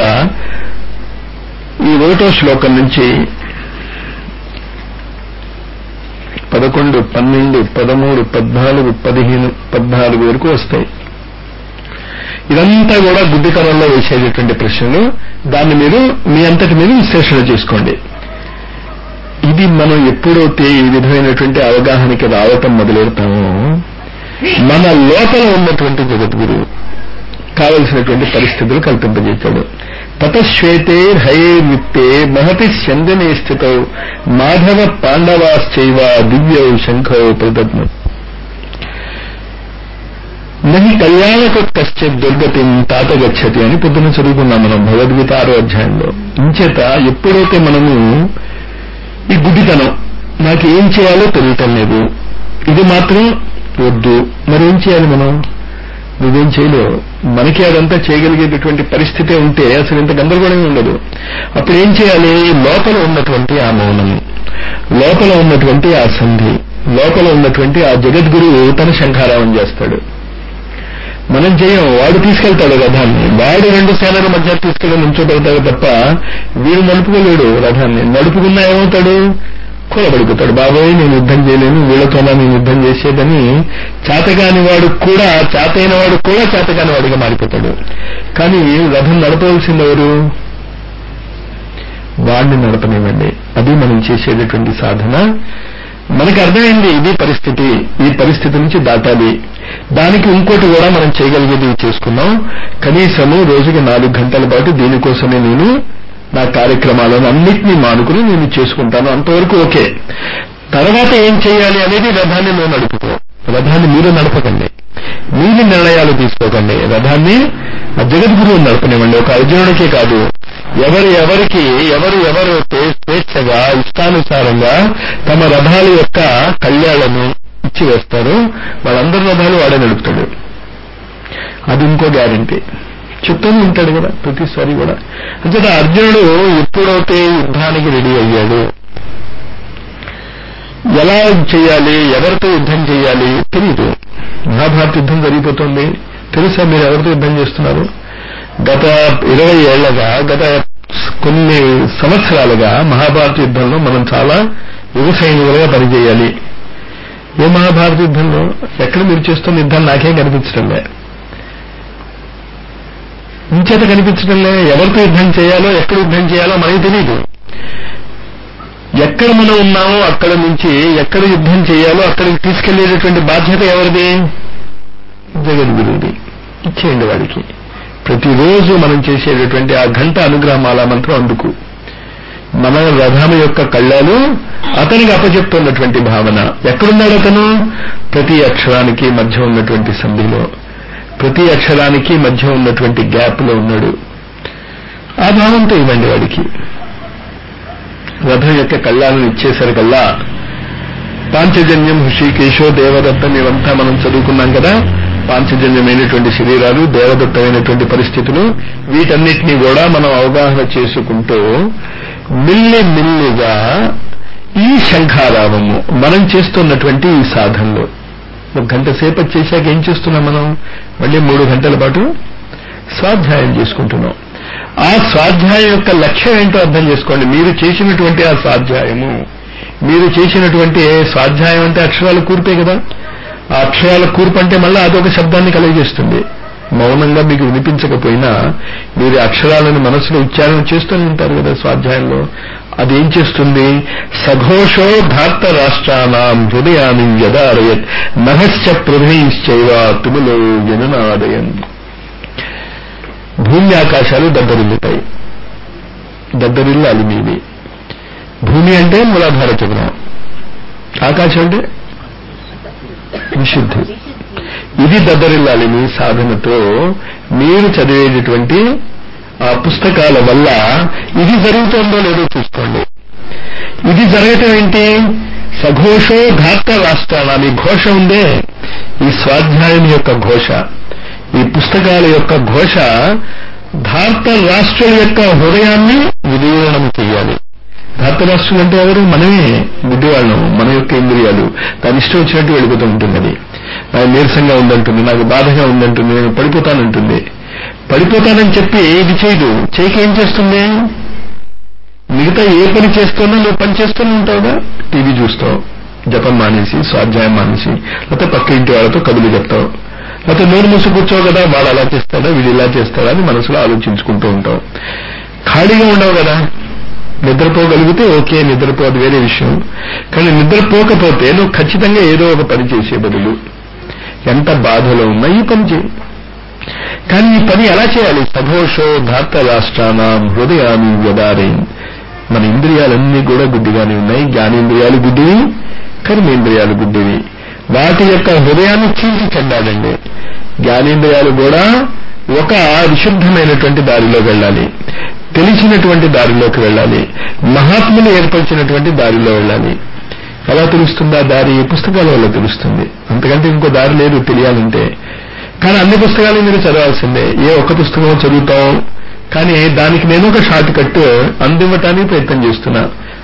ఈ ఒకటో శ్లోకం నుంచి పదకొండు పన్నెండు పదమూడు పద్నాలుగు పదిహేను పద్నాలుగు వరకు వస్తాయి ఇదంతా కూడా గుడ్డితనంలో వేసేటటువంటి ప్రశ్నలు దాన్ని మీరు మీ అంతటి మీరు విశ్లేషణ చేసుకోండి ఇది మనం ఎప్పుడైతే ఈ విధమైనటువంటి అవగాహనకి రావటం మొదలెడతామో మన లోపల ఉన్నటువంటి జగద్గురు కావలసినటువంటి పరిస్థితులు కల్పింపజేశాడు తతశ్వేతే హయే విత్తే మహతి చందనే స్థిత మాధవ పాండవాశ్చైవ దివ్యౌ శంఖౌ ప్రదత్నం నహి కళ్యాణకు కశ్చిత్ దుర్గతిం తాత గచ్చతి అని పొద్దున చదువుకున్నాం మనం భగవద్గీత ఆరో అధ్యాయంలో ఇంచేత ఎప్పుడైతే మనము ఈ గుడ్డితనం నాకు ఏం చేయాలో తెలియటం లేదు ఇది మాత్రం వద్దు మరేం చేయాలి మనం నువ్వేం చేయలేవు మనకి అదంతా చేయగలిగేటటువంటి పరిస్థితి ఉంటే అసలు ఇంత గందరగోళంగా ఉండదు అప్పుడు ఏం చేయాలి లోపల ఉన్నటువంటి ఆ మౌనము లోపల ఉన్నటువంటి ఆ సంధి లోపల ఉన్నటువంటి ఆ జగద్గురువు తన శంఖారావం చేస్తాడు మనం చేయం వాడు తీసుకెళ్తాడు రథాన్ని వాడు రెండు సేనల మధ్య తీసుకెళ్లి నుంచోబెడతాడు తప్ప వీడు నడుపుకోలేడు రథాన్ని నడుపుకున్నా ఏమవుతాడు కూలబడిపోతాడు బాబోయ్ నేను యుద్ధం చేయలేను వీళ్ళతోనా నేను యుద్ధం చేసేదని చేతగాని వాడు కూడా చేతైన వాడు కూడా చేతగాని వాడిగా మారిపోతాడు కానీ రథం నడపవలసింది ఎవరు వాడిని నడపనివ్వండి అది మనం చేసేటటువంటి సాధన మనకి అర్థమైంది ఇది పరిస్థితి ఈ పరిస్థితి నుంచి దాటాలి దానికి ఇంకోటి కూడా మనం చేయగలిగేది చేసుకున్నాం కనీసము రోజుకి నాలుగు గంటల పాటు దీనికోసమే నేను నా కార్యక్రమాలను అన్నింటినీ మానుకుని నేను చేసుకుంటాను అంతవరకు ఓకే తర్వాత ఏం చేయాలి అనేది రథాన్ని నువ్వు నడుపుకో రథాన్ని మీరు నడపకండి మీరు నిర్ణయాలు తీసుకోకండి రథాన్ని ఆ జగద్గురువు నడపనివ్వండి ఒక అర్జునుడికే కాదు ఎవరు ఎవరికి ఎవరు ఎవరు స్వేచ్ఛగా ఇష్టానుసారంగా తమ రథాల యొక్క కళ్యాణను ఇచ్చి వేస్తారు వాళ్ళందరి రథాలు వాడే నడుపుతాడు అది ఇంకో గ్యారంటీ చెప్తూనే ఉంటాడు కదా ప్రతిసారి కూడా అంతేత అర్జునుడు ఎప్పుడైతే యుద్ధానికి రెడీ అయ్యాడు ఎలా చేయాలి ఎవరితో యుద్ధం చేయాలి తెలియదు మహాభారత యుద్ధం జరిగిపోతుంది తెలుసా మీరు ఎవరితో యుద్ధం చేస్తున్నారు గత ఇరవై ఏళ్లగా గత కొన్ని సంవత్సరాలుగా మహాభారత యుద్ధంలో మనం చాలా యువ సైనికులుగా పనిచేయాలి ఏ మహాభారత యుద్ధంలో ఎక్కడ మీరు చేస్తున్న యుద్ధం నాకేం కనిపించడం లే ఇంచేత కనిపించడం లే ఎవరితో యుద్ధం చేయాలో ఎక్కడ యుద్ధం చేయాలో మనకి తెలియదు ఎక్కడ మనం ఉన్నామో అక్కడ నుంచి ఎక్కడ యుద్ధం చేయాలో అక్కడికి తీసుకెళ్లేటటువంటి బాధ్యత ఎవరిది జగద్గురువుది ఇచ్చేయండి వాడికి ప్రతిరోజు మనం చేసేటటువంటి ఆ గంట అనుగ్రహమాల మంత్రం అందుకు మన రథం యొక్క కళ్ళాలు అతనికి అప్పచెప్తున్నటువంటి భావన ఎక్కడున్నాడు అతను ప్రతి అక్షరానికి మధ్య ఉన్నటువంటి సంధిలో ప్రతి అక్షరానికి మధ్య ఉన్నటువంటి గ్యాప్ లో ఉన్నాడు ఆ భావంతో ఇవ్వండి వాడికి రథం యొక్క కళ్ళాలను ఇచ్చేసరికల్లా పాంచజన్యం హృషికేశో దేవదత్తం ఇవంతా మనం చదువుకున్నాం కదా పాంచజన్యమైనటువంటి శరీరాలు దేవదత్తమైనటువంటి పరిస్థితులు వీటన్నిటినీ కూడా మనం అవగాహన చేసుకుంటూ మిల్లి మిల్లిగా ఈ శంఖారావము మనం చేస్తున్నటువంటి ఈ సాధనలో ఒక గంట సేపటి చేశాక ఏం చేస్తున్నాం మనం మళ్ళీ మూడు గంటల పాటు స్వాధ్యాయం చేసుకుంటున్నాం ఆ స్వాధ్యాయం యొక్క లక్ష్యం ఏంటో అర్థం చేసుకోండి మీరు చేసినటువంటి ఆ స్వాధ్యాయము మీరు చేసినటువంటి స్వాధ్యాయం అంటే అక్షరాల కూర్పే కదా ఆ అక్షరాల కూర్పు అంటే మళ్ళీ అదొక శబ్దాన్ని కలుగజేస్తుంది మౌనంగా మీకు వినిపించకపోయినా మీరు అక్షరాలను మనసులో ఉచ్చారణ చేస్తూనే ఉంటారు కదా స్వాధ్యాయంలో అదేం చేస్తుంది సఘోషో ధార్త రాష్ట్రానాం హృదయాన్ని యదారయత్ నభశ్చ పృథైశ్చైవ తుములో జననాదయన్ భూమి ఆకాశాలు దద్దరిల్లుతాయి దద్దరిల్లాలి మీవి భూమి అంటే మూలాధార చక్రం ఆకాశం అంటే విశుద్ధి ఇది దద్దరిల్లాలి మీ సాధనతో మీరు చదివేటటువంటి ఆ పుస్తకాల వల్ల ఇది జరుగుతుందో లేదో చూసుకోండి ఇది జరగటం ఏంటి సఘోషో ఘాత రాష్ట్రాలని ఘోష ఉందే ఈ స్వాధ్యాయం యొక్క ఘోష ఈ పుస్తకాల యొక్క ఘోష భారత రాష్ట్రుల యొక్క హృదయాన్ని విలీనం చేయాలి భారత రాష్ట్రులు అంటే ఎవరు మనమే గుడ్డివాళ్ళం మన యొక్క ఇంద్రియాలు దాని ఇష్టం వచ్చినట్టు వెళ్ళిపోతూ ఉంటుంది అది నాకు నీరసంగా ఉందంటుంది నాకు బాధగా ఉందంటుంది నేను పడిపోతానంటుంది పడిపోతానని చెప్పి ఇది చేయదు చేయక ఏం చేస్తుంది మిగతా ఏ పని చేస్తున్నా నువ్వు పని చేస్తూనే ఉంటావుగా టీవీ చూస్తావు జపం మానేసి స్వాధ్యాయం మానేసి లేకపోతే పక్క ఇంటి వాళ్ళతో కబులు చెప్తావు లేకపోతే నోరు మూసి కూర్చోవు కదా వాడు అలా చేస్తాడా వీడు ఇలా చేస్తాడా అని మనసులో ఆలోచించుకుంటూ ఉంటావు ఖాళీగా ఉండవు కదా నిద్రపోగలిగితే ఓకే నిద్రపోదు వేరే విషయం కానీ నిద్రపోకపోతే నువ్వు ఖచ్చితంగా ఏదో ఒక పని చేసే బదులు ఎంత బాధలో ఉన్నా ఈ పని చేయి కానీ ఈ పని ఎలా చేయాలి సఘోషో ధార్త రాష్ట్రానం హృదయాన్ని వ్యదారే మన ఇంద్రియాలన్నీ కూడా గుడ్డిగానే ఉన్నాయి జ్ఞానేంద్రియాలు గుడ్డివి కర్మేంద్రియాలు గుడ్డివి వాటి యొక్క హృదయాన్ని చీల్చి చెందాలండి జ్ఞానేంద్రియాలు కూడా ఒక విశుద్ధమైనటువంటి దారిలో వెళ్ళాలి తెలిసినటువంటి దారిలోకి వెళ్ళాలి మహాత్ములు ఏర్పరిచినటువంటి దారిలో వెళ్ళాలి ఎలా తెలుస్తుందా దారి పుస్తకాల వల్ల తెలుస్తుంది అంతకంటే ఇంకో దారి లేదు తెలియాలంటే కానీ అన్ని పుస్తకాలు మీరు చదవాల్సిందే ఏ ఒక్క పుస్తకం చదువుతాం కానీ దానికి నేను ఒక షార్ట్ కట్ అందివ్వటానికి ప్రయత్నం చేస్తున్నా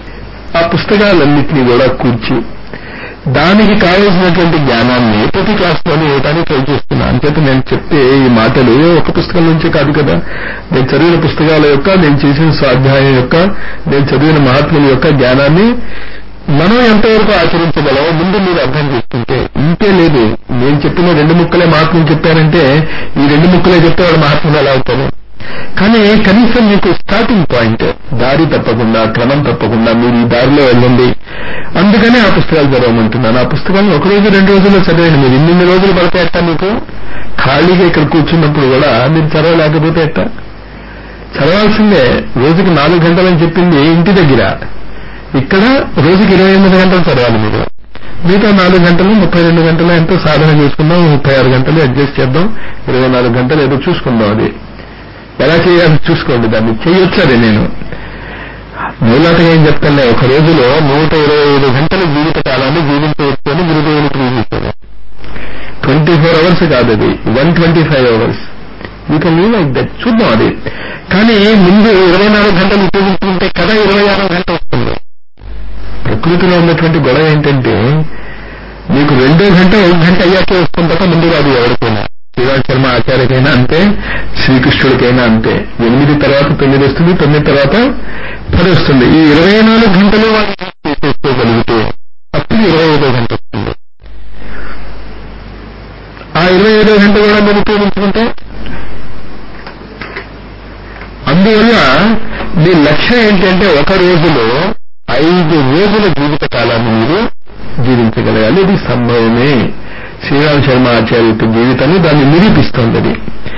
ఆ పుస్తకాలన్నింటినీ కూడా కూర్చి దానికి కావలసినటువంటి జ్ఞానాన్ని ప్రతి క్లాస్లోనే ఇవ్వటానికి ట్రై చేస్తున్నా అంచేత నేను చెప్పే ఈ మాటలు ఒక పుస్తకం నుంచే కాదు కదా నేను చదివిన పుస్తకాల యొక్క నేను చేసిన స్వాధ్యాయం యొక్క నేను చదివిన మహాత్ముల యొక్క జ్ఞానాన్ని మనం ఎంతవరకు ఆచరించగలమో ముందు మీరు అర్థం చేసుకుంటే ఇంతే లేదు నేను చెప్పిన రెండు ముక్కలే మహాత్ములు చెప్పారంటే ఈ రెండు ముక్కలే చెప్తే వాడు మహాత్ములు ఎలా అవుతారు కానీ కనీసం మీకు స్టార్టింగ్ పాయింట్ దారి తప్పకుండా క్రమం తప్పకుండా మీరు ఈ దారిలో వెళ్ళండి అందుకనే ఆ పుస్తకాలు చదవమంటున్నాను ఆ పుస్తకాలను ఒక రోజు రెండు రోజుల్లో చదివండి మీరు ఇన్ని రోజులు పడితే ఎట్టా మీకు ఖాళీగా ఇక్కడ కూర్చున్నప్పుడు కూడా మీరు చదవలేకపోతే ఎట్టా చదవాల్సిందే రోజుకి నాలుగు గంటలని చెప్పింది ఇంటి దగ్గర ఇక్కడ రోజుకి ఇరవై ఎనిమిది గంటలు చదవాలి మీరు మిగతా నాలుగు గంటలు ముప్పై రెండు గంటలు ఎంతో సాధన చేసుకుందాం ముప్పై ఆరు గంటలు అడ్జస్ట్ చేద్దాం ఇరవై నాలుగు గంటలు ఏదో చూసుకుందాం అది ఎలా చేయాలి చూసుకోండి దాన్ని చేయొచ్చు అది నేను మూలాటగా ఏం చెప్తాను ఒక రోజులో నూట ఇరవై ఐదు గంటల జీవిత కాలాన్ని జీవించవచ్చు అని గురుదేవులు ప్రీతిస్తారు ట్వంటీ ఫోర్ అవర్స్ కాదు అది one twenty five hours you can leave like that చూద్దాం అది కానీ ముందు ఇరవై నాలుగు గంటలు ఉపయోగించుకుంటే కథ ఇరవై ఆరో గంట వస్తుంది ప్రకృతిలో ఉన్నటువంటి గొడవ ఏంటంటే మీకు రెండో గంట ఒక గంట అయ్యాకే వస్తుంది తప్ప ముందు రాదు ఎవరికైనా శ్రీరామ్ శర్మ ఆచార్యకైనా అంతే శ్రీకృష్ణుడికైనా అంతే ఎనిమిది తర్వాత తొమ్మిది వస్తుంది తొమ్మిది తర్వాత పది వస్తుంది ఈ ఇరవై నాలుగు గంటలు వాళ్ళు చేసేసుకోగలిగితే అప్పుడు ఇరవై ఐదో గంట వస్తుంది ఆ ఇరవై ఐదో గంట కూడా మీరు ఉపయోగించుకుంటే అందువల్ల మీ లక్ష్యం ఏంటంటే ఒక రోజులో ఐదు రోజుల జీవిత కాలాన్ని మీరు జీవించగలగాలి ఇది సంభవమే శ్రీరామ్ శర్మ ఆచార్య యొక్క జీవితాన్ని దాన్ని నిరూపిస్తోంది అది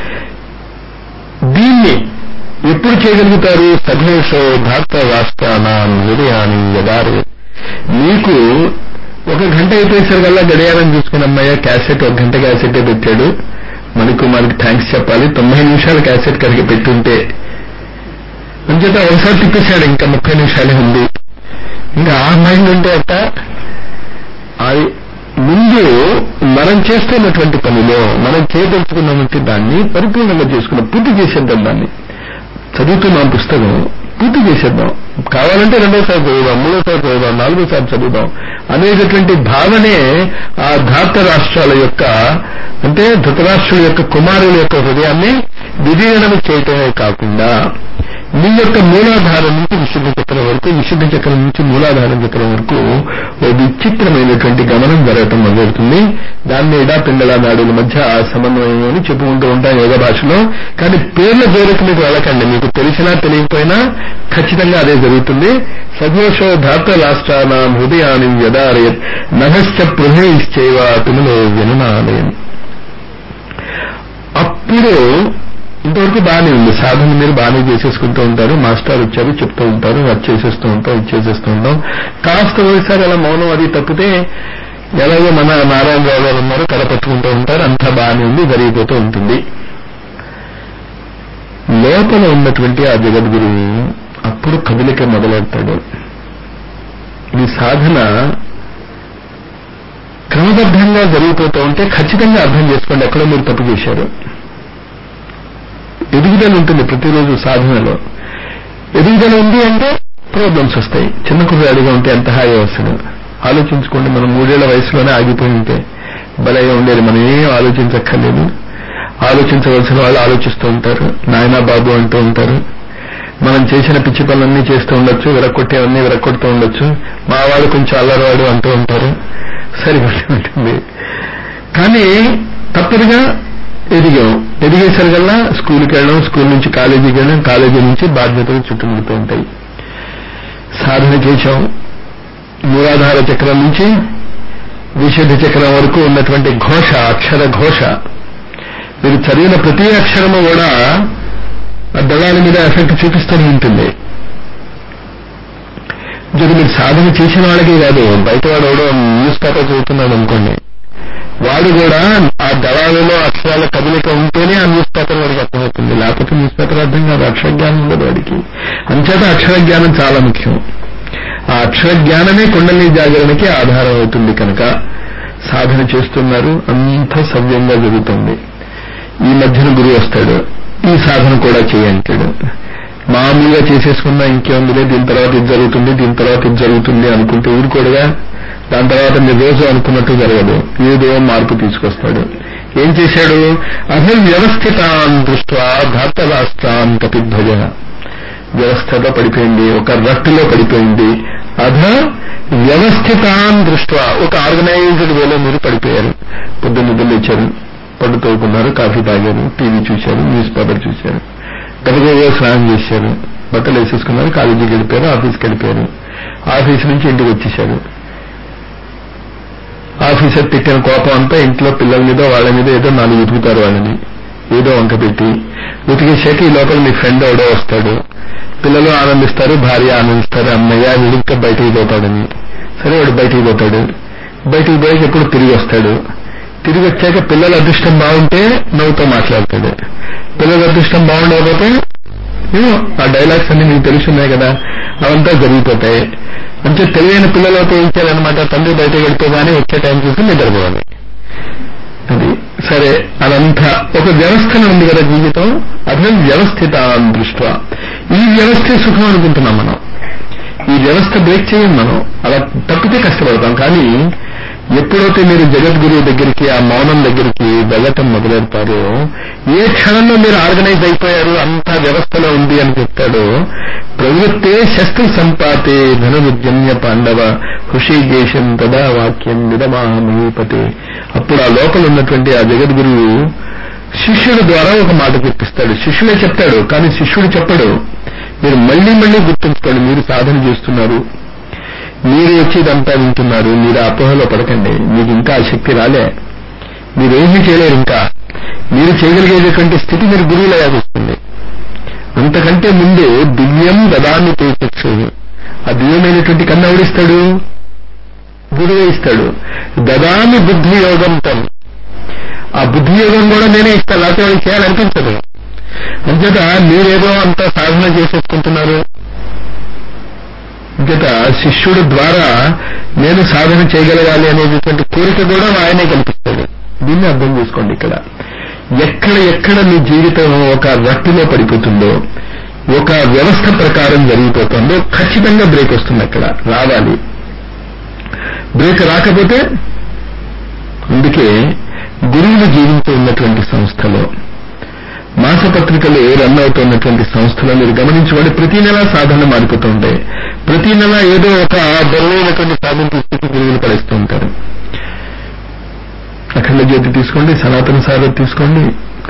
దీన్ని ఎప్పుడు చేయగలుగుతారు సఘోషో ధాత్ర రాష్ట్రానాం హృదయాన్ని యదారు మీకు ఒక గంట అయిపోయేసరికల్లా గడియారం చూసుకుని అమ్మాయ క్యాసెట్ ఒక గంట క్యాసెటే పెట్టాడు మనకు మనకి థ్యాంక్స్ చెప్పాలి తొంభై నిమిషాల క్యాసెట్ కనుక పెట్టుంటే అంచేత ఒకసారి తిప్పేశాడు ఇంకా ముప్పై నిమిషాలే ఉంది ఇంకా ఆ మైండ్ ఉంటే అట్ట అది ముందు మనం చేస్తున్నటువంటి పనిలో మనం చేయదలుచుకున్నటువంటి దాన్ని పరిపూర్ణంగా చేసుకున్నాం పూర్తి చేసేద్దాం దాన్ని చదువుతున్నాం పుస్తకం పూర్తి చేసేద్దాం కావాలంటే రెండోసారి చదువుదాం మూడోసారి చదువుదాం నాలుగోసారి చదువుదాం అనేటటువంటి భావనే ఆ ధాత రాష్ట్రాల యొక్క అంటే ధృతరాష్ట్రుల యొక్క కుమారుల యొక్క హృదయాన్ని విలీనం చేయటమే కాకుండా మీ యొక్క మూలాధారం నుంచి విశుద్ధ చక్రం వరకు విశుద్ధ చక్రం నుంచి మూలాధారం చక్రం వరకు ఓ విచిత్రమైనటువంటి గమనం జరగటం మొదలవుతుంది దాన్ని ఇడా పింగళ నాడుల మధ్య ఆ సమన్వయం అని చెప్పుకుంటూ ఉంటాం యోగ భాషలో కానీ పేర్ల జోలికి మీకు వెళ్ళకండి మీకు తెలిసినా తెలియకపోయినా ఖచ్చితంగా అదే జరుగుతుంది సఘోషో ధాత రాష్ట్రానాం హృదయాన్ని వ్యదారయత్ నభశ్చ పృథైశ్చైవ పినులో విననాలయం అప్పుడు ఇంతవరకు బాగానే ఉంది సాధన మీరు బాగానే చేసేసుకుంటూ ఉంటారు మాస్టర్ వచ్చారు చెప్తూ ఉంటారు అది చేసేస్తూ ఉంటాం ఇది చేసేస్తూ ఉంటాం కాస్త ఒకసారి అలా మౌనం అది తప్పితే ఎలాగో మన నారాయణరావు గారు ఉన్నారు కథ పట్టుకుంటూ ఉంటారు అంతా బాగానే ఉంది జరిగిపోతూ ఉంటుంది లోపల ఉన్నటువంటి ఆ జగద్గురువు అప్పుడు కదలిక మొదలెడతాడు ఈ సాధన క్రమబద్ధంగా జరిగిపోతూ ఉంటే ఖచ్చితంగా అర్థం చేసుకోండి ఎక్కడో మీరు తప్పు చేశారు ఎదుగుదల ఉంటుంది ప్రతిరోజు సాధనలో ఎదుగుదల ఉంది అంటే ప్రాబ్లమ్స్ వస్తాయి చిన్న కుర్రాడిగా ఉంటే ఎంత హాయి వస్తుంది ఆలోచించుకోండి మనం మూడేళ్ల వయసులోనే ఆగిపోయి ఉంటే బలంగా ఉండేది మనం ఏం ఆలోచించక్కర్లేదు ఆలోచించవలసిన వాళ్ళు ఆలోచిస్తూ ఉంటారు నాయనా బాబు అంటూ ఉంటారు మనం చేసిన పిచ్చి పనులన్నీ చేస్తూ ఉండొచ్చు విరక్కొట్టేవన్నీ విరక్కొడుతూ ఉండొచ్చు మా వాడు కొంచెం అల్లరివాడు అంటూ ఉంటారు సరిపడి ఉంటుంది కానీ తప్పదుగా ఎదిగాం ఎదిగేసరికల్లా స్కూల్కి వెళ్ళడం స్కూల్ నుంచి కాలేజీకి వెళ్ళడం కాలేజీ నుంచి బాధ్యతలు చుట్టుముడుతూ ఉంటాయి సాధన చేశాం మూలాధార చక్రం నుంచి విశుద్ధ చక్రం వరకు ఉన్నటువంటి ఘోష అక్షర ఘోష మీరు చదివిన ప్రతి అక్షరము కూడా ఆ దళాల మీద ఎఫెక్ట్ చూపిస్తూనే ఉంటుంది ఇది మీరు సాధన చేసిన వాళ్ళకి కాదు బయట వాడు ఎవడో న్యూస్ పేపర్ చదువుతున్నాడు అనుకోండి వాడు కూడా ఆ దళాలలో అక్షరాల కదలిక ఉంటేనే ఆ న్యూస్ పేపర్ వాడికి అర్థమవుతుంది లేకపోతే న్యూస్ పేపర్ అర్థం కాదు అక్షర జ్ఞానం ఉండదు వాడికి అంచేత అక్షర జ్ఞానం చాలా ముఖ్యం ఆ అక్షర జ్ఞానమే కుండలి జాగరణకి ఆధారం అవుతుంది కనుక సాధన చేస్తున్నారు అంత సవ్యంగా జరుగుతుంది ఈ మధ్యన గురువు వస్తాడు ఈ సాధన కూడా చేయంటాడు మామూలుగా చేసేసుకున్నా ఇంకేముందిలే దీని తర్వాత ఇది జరుగుతుంది దీని తర్వాత ఇది జరుగుతుంది అనుకుంటే ఊరుకోడుగా దాని తర్వాత మీరు రోజు అనుకున్నట్టు జరగదు ఏదో మార్పు తీసుకొస్తాడు ఏం చేశాడు అసలు వ్యవస్థితాన్ దృష్ట్యా భారత రాష్ట్రాన్ కపిధ్వజ వ్యవస్థలో పడిపోయింది ఒక రట్టులో పడిపోయింది అధ వ్యవస్థితాన్ దృష్ట్యా ఒక ఆర్గనైజ్డ్ వేలో మీరు పడిపోయారు పొద్దున్న నిద్రలు ఇచ్చారు పళ్ళు తోడుకున్నారు కాఫీ తాగారు టీవీ చూశారు న్యూస్ పేపర్ చూశారు గబగబా స్నానం చేశారు బట్టలు వేసేసుకున్నారు కాలేజీకి వెళ్ళిపోయారు ఆఫీస్కి వెళ్ళిపోయారు ఆఫీస్ నుంచి ఇంటికి వచ్చేశారు ఆఫీసర్ తిట్టిన కోపం అంతా ఇంట్లో పిల్లల మీద వాళ్ళ మీద ఏదో నాలుగు ఉతుకుతారు వాళ్ళని ఏదో వంక పెట్టి ఉతికేసాక ఈ లోపల మీ ఫ్రెండ్ ఎవడో వస్తాడు పిల్లలు ఆనందిస్తారు భార్య ఆనందిస్తారు అమ్మయ్య వీడింకా బయటికి పోతాడని సరే వాడు బయటికి పోతాడు బయటికి పోయాక ఎప్పుడు తిరిగి వస్తాడు తిరిగి వచ్చాక పిల్లల అదృష్టం బాగుంటే నవ్వుతో మాట్లాడతాడు పిల్లల అదృష్టం బాగుండకపోతే ఏమో ఆ డైలాగ్స్ అన్ని మీకు తెలుసున్నాయి కదా అవంతా జరిగిపోతాయి అంటే తెలివైన పిల్లలతో ఇచ్చారనమాట తండ్రి బయటకు వెళ్తే కానీ వచ్చే టైం చూసి నిద్రపోవాలి అది సరే అదంతా ఒక వ్యవస్థను ఉంది కదా జీవితం అదే వ్యవస్థిత దృష్ట్యా ఈ వ్యవస్థే సుఖం అనుకుంటున్నాం మనం ఈ వ్యవస్థ బ్రేక్ చేయం మనం అలా తప్పితే కష్టపడతాం కానీ ఎప్పుడైతే మీరు జగద్గురువు దగ్గరికి ఆ మౌనం దగ్గరికి వెళ్ళటం మొదలెడతారో ఏ క్షణంలో మీరు ఆర్గనైజ్ అయిపోయారు అంతా వ్యవస్థలో ఉంది అని చెప్తాడో ప్రవృత్తే శస్త్ర సంపాతే ధనుర్జన్య పాండవ హృషికేశం తదా వాక్యం విడమామీపతే అప్పుడు ఆ లోపల ఉన్నటువంటి ఆ జగద్గురువు శిష్యుడి ద్వారా ఒక మాట చెప్పిస్తాడు శిష్యుడే చెప్తాడు కానీ శిష్యుడు చెప్పడు మీరు మళ్ళీ మళ్ళీ గుర్తుంచుకోండి మీరు సాధన చేస్తున్నారు మీరు వచ్చి ఇదంతా వింటున్నారు మీరు అపోహలో పడకండి మీకు ఇంకా ఆ శక్తి రాలే మీరేమీ చేయలేరు ఇంకా మీరు చేయగలిగేటటువంటి స్థితి మీరు గురువులయ్యా వస్తుంది అంతకంటే ముందు దివ్యం దదామి తేచక్షు ఆ దివ్యమైనటువంటి కన్ను ఎవడిస్తాడు గురువే ఇస్తాడు దదామి బుద్ధి యోగం తను ఆ బుద్ధి యోగం కూడా నేనే ఇస్తాను లేకపోతే వాళ్ళకి చేయాలనిపించదు అంచేత మీరేదో అంత సాధన చేసేసుకుంటున్నారు అంచేత శిష్యుడు ద్వారా నేను సాధన చేయగలగాలి అనేటటువంటి కోరిక కూడా ఆయనే కల్పిస్తాడు దీన్ని అర్థం చేసుకోండి ఇక్కడ ఎక్కడ ఎక్కడ మీ జీవితం ఒక రట్టులో పడిపోతుందో ఒక వ్యవస్థ ప్రకారం జరిగిపోతుందో ఖచ్చితంగా బ్రేక్ వస్తుంది అక్కడ రావాలి బ్రేక్ రాకపోతే అందుకే గురువులు జీవించి ఉన్నటువంటి సంస్థలో మాసపత్రికలు రన్ అవుతున్నటువంటి సంస్థలో మీరు గమనించుకోండి ప్రతి నెల సాధన మారిపోతూ ఉంటాయి ప్రతి నెల ఏదో ఒక బరువైనటువంటి సాధన తీసుకొచ్చి గురువులు పడేస్తూ ఉంటారు అఖండ జ్యోతి తీసుకోండి సనాతన సాగర్ తీసుకోండి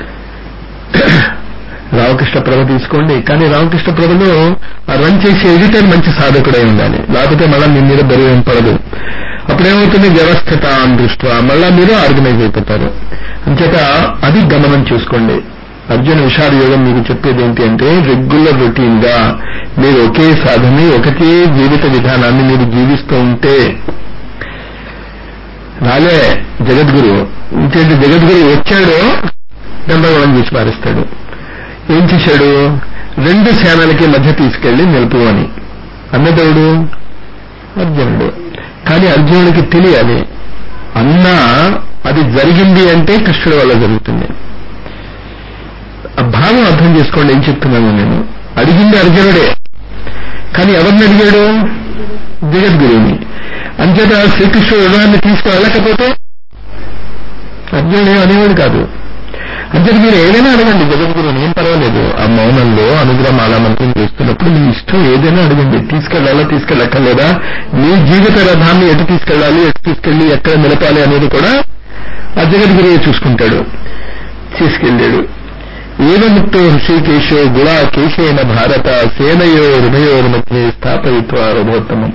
రామకృష్ణ ప్రభ తీసుకోండి కానీ రామకృష్ణ ప్రభలో ఆ రన్ చేసే ఎడిటర్ మంచి సాధకుడై ఉండాలి లేకపోతే మళ్ళా మీ మీద బరువు ఏం పడదు అప్పుడేమవుతుంది వ్యవస్థత అని దృష్ట్యా మళ్ళా మీరు ఆర్గనైజ్ అయిపోతారు అంచేత అది గమనం చూసుకోండి అర్జున విషాద యోగం మీకు చెప్పేది ఏంటి అంటే రెగ్యులర్ రొటీన్ గా మీరు ఒకే సాధని ఒకటే జీవిత విధానాన్ని మీరు జీవిస్తూ ఉంటే రాలే జగద్గురు ఇంకేంటి జగద్గురు వచ్చాడో గందరగోళం చేసి పారేస్తాడు ఏం చేశాడు రెండు సేనలకి మధ్య తీసుకెళ్లి నిలుపు అని అన్నదేవుడు అర్జునుడు కానీ అర్జునుడికి తెలియాలి అన్నా అది జరిగింది అంటే కృష్ణుడి వల్ల జరుగుతుంది ఆ భావం అర్థం చేసుకోండి ఏం చెప్తున్నాను నేను అడిగింది అర్జునుడే కానీ ఎవరిని అడిగాడు జగద్గురువుని అంచేత శ్రీకృష్ణుడు ఉదాహరణ తీసుకువెళ్ళకపోతే అర్జునుడు అనేవాడు కాదు అంచేత మీరు ఏదైనా అడగండి జగద్గురువుని ఏం పర్వాలేదు ఆ మౌనంలో అనుగ్రహం మంత్రం చేస్తున్నప్పుడు మీ ఇష్టం ఏదైనా అడగండి తీసుకెళ్లాలా తీసుకెళ్ళక్కర్లేదా మీ జీవిత రథాన్ని ఎటు తీసుకెళ్ళాలి ఎటు తీసుకెళ్లి ఎక్కడ నిలపాలి అనేది కూడా ఆ జగద్గురువే చూసుకుంటాడు తీసుకెళ్ళాడు ఏవముక్తో హృషికేశో గుళా కేశేన భారత సేనయో హృదయోర్ మధ్య స్థాపయిత్వ రథోత్తమం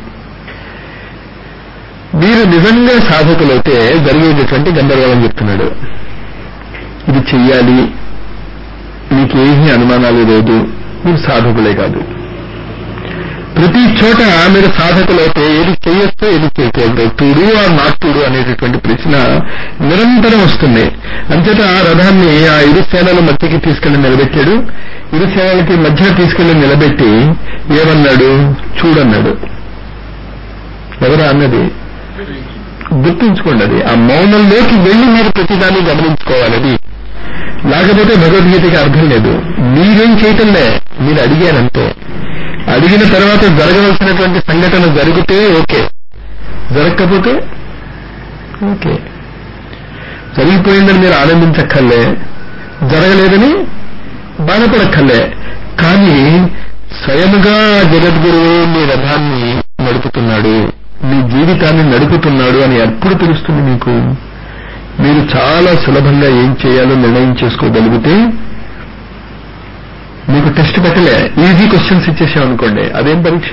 మీరు నిజంగా సాధకులైతే జరిగేటటువంటి గందరగోళం చెప్తున్నాడు ఇది చెయ్యాలి మీకేమీ అనుమానాలు లేదు మీరు సాధకులే కాదు ప్రతి చోట మీరు సాధకులైతే ఏది చేయొచ్చో ఏది చేయకూడదు తుడు ఆ నాటుడు అనేటటువంటి ప్రశ్న నిరంతరం వస్తుంది అంచేత ఆ రథాన్ని ఆ ఇరు సేనల మధ్యకి తీసుకెళ్లి నిలబెట్టాడు ఇరు సేనలకి మధ్య తీసుకెళ్లి నిలబెట్టి ఏమన్నాడు చూడన్నాడు ఎవరా అన్నది గుర్తుంచుకోండి అది ఆ మౌనంలోకి వెళ్లి మీరు ప్రతిదాన్ని గమనించుకోవాలి అది లేకపోతే భగవద్గీతకి అర్థం లేదు మీరేం చేయటంలే మీరు అడిగారంటే అడిగిన తర్వాత జరగవలసినటువంటి సంఘటన జరిగితే ఓకే జరగకపోతే ఓకే జరిగిపోయిందని మీరు ఆనందించక్కర్లే జరగలేదని బాధపడక్కర్లే కానీ స్వయముగా జగద్గురువు మీ రథాన్ని నడుపుతున్నాడు మీ జీవితాన్ని నడుపుతున్నాడు అని ఎప్పుడు తెలుస్తుంది మీకు మీరు చాలా సులభంగా ఏం చేయాలో నిర్ణయం చేసుకోగలిగితే మీకు టెస్ట్ పెట్టలే ఈజీ క్వశ్చన్స్ ఇచ్చేసామనుకోండి అదేం పరీక్ష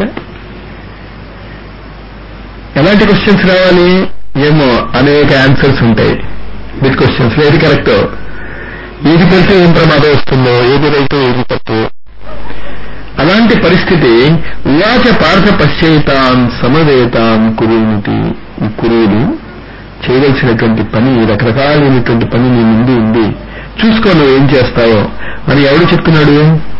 ఎలాంటి క్వశ్చన్స్ రావాలి ఏమో అనేక ఆన్సర్స్ ఉంటాయి బిట్ క్వశ్చన్స్ ఏది కరెక్టో ఏది పెడితే ఏం ప్రమాదం వస్తుందో ఏది రైతో ఏది తప్పు అలాంటి పరిస్థితి ఉవాచ పార్థ పశ్చేతాన్ సమవేతాన్ కురువునిటి ఈ కురువులు చేయవలసినటువంటి పని రకరకాలైనటువంటి పని నీ ముందు ఉంది చూసుకో నువ్వు ఏం చేస్తావో అని ఎవడు చెప్తున్నాడు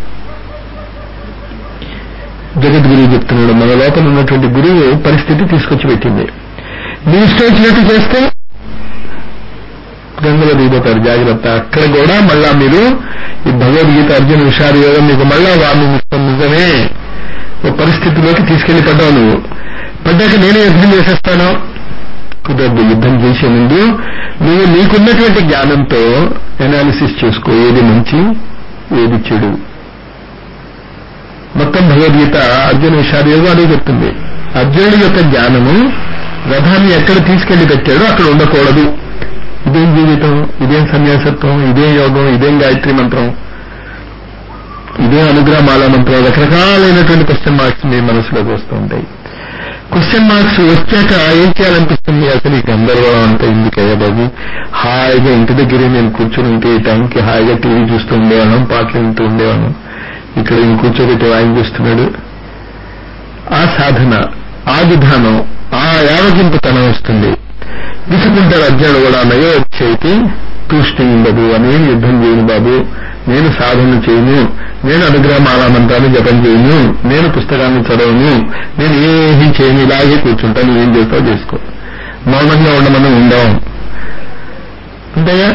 జగద్గురువు చెప్తున్నాడు మన లోపల ఉన్నటువంటి గురువు పరిస్థితి తీసుకొచ్చి పెట్టింది నీ ఇష్టం వచ్చినట్టు చేస్తే గంగలో దిగిపోతారు జాగ్రత్త అక్కడ కూడా మళ్ళా మీరు ఈ భగవద్గీత అర్జున విషాద యోగం మీకు మళ్ళా వారిని నిజమే ఓ పరిస్థితిలోకి తీసుకెళ్లి పడ్డావు నువ్వు పడ్డాక నేనే యుద్ధం చేసేస్తాను కుదరదు యుద్ధం చేసే ముందు నువ్వు నీకున్నటువంటి జ్ఞానంతో ఎనాలిసిస్ చేసుకో ఏది మంచి ఏది చెడు మొత్తం భగవద్గీత అర్జున విషాద యోగం అదే చెప్తుంది అర్జునుడి యొక్క జ్ఞానము రథాన్ని ఎక్కడ తీసుకెళ్లి పెట్టాడో అక్కడ ఉండకూడదు ఇదేం జీవితం ఇదేం సన్యాసత్వం ఇదేం యోగం ఇదేం గాయత్రి మంత్రం ఇదే అనుగ్రహ మాలా మంత్రం రకరకాలైనటువంటి క్వశ్చన్ మార్క్స్ మీ మనసులోకి వస్తూ ఉంటాయి క్వశ్చన్ మార్క్స్ వచ్చాక ఏం చేయాలనిపిస్తుంది అసలు ఈ గందరగోళం అంతా ఎందుకయ్యా బాబు హాయిగా ఇంటి దగ్గర నేను కూర్చొని ఉంటే ఈ టైంకి హాయిగా టీవీ చూస్తూ ఉండేవాళ్ళం పాటలు వింటూ ఉండేవాళ్ళం ఇక్కడ ఈయన కూర్చోబెట్టి వాయించేస్తున్నాడు ఆ సాధన ఆ విధానం ఆ యావగింపుతనం వస్తుంది విసుకుంటాడు అర్జునుడు కూడా నయో వచ్చేటి తూష్టి ఉండదు అనేం యుద్ధం చేయను బాబు నేను సాధన చేయను నేను అనుగ్రహమాలా మంత్రాన్ని జపం చేయను నేను పుస్తకాన్ని చదవను నేను ఏమీ చేయను ఇలాగే కూర్చుంటాను ఏం చేస్తావు చేసుకో మౌనంగా ఉండమని ఉండం అంతేగా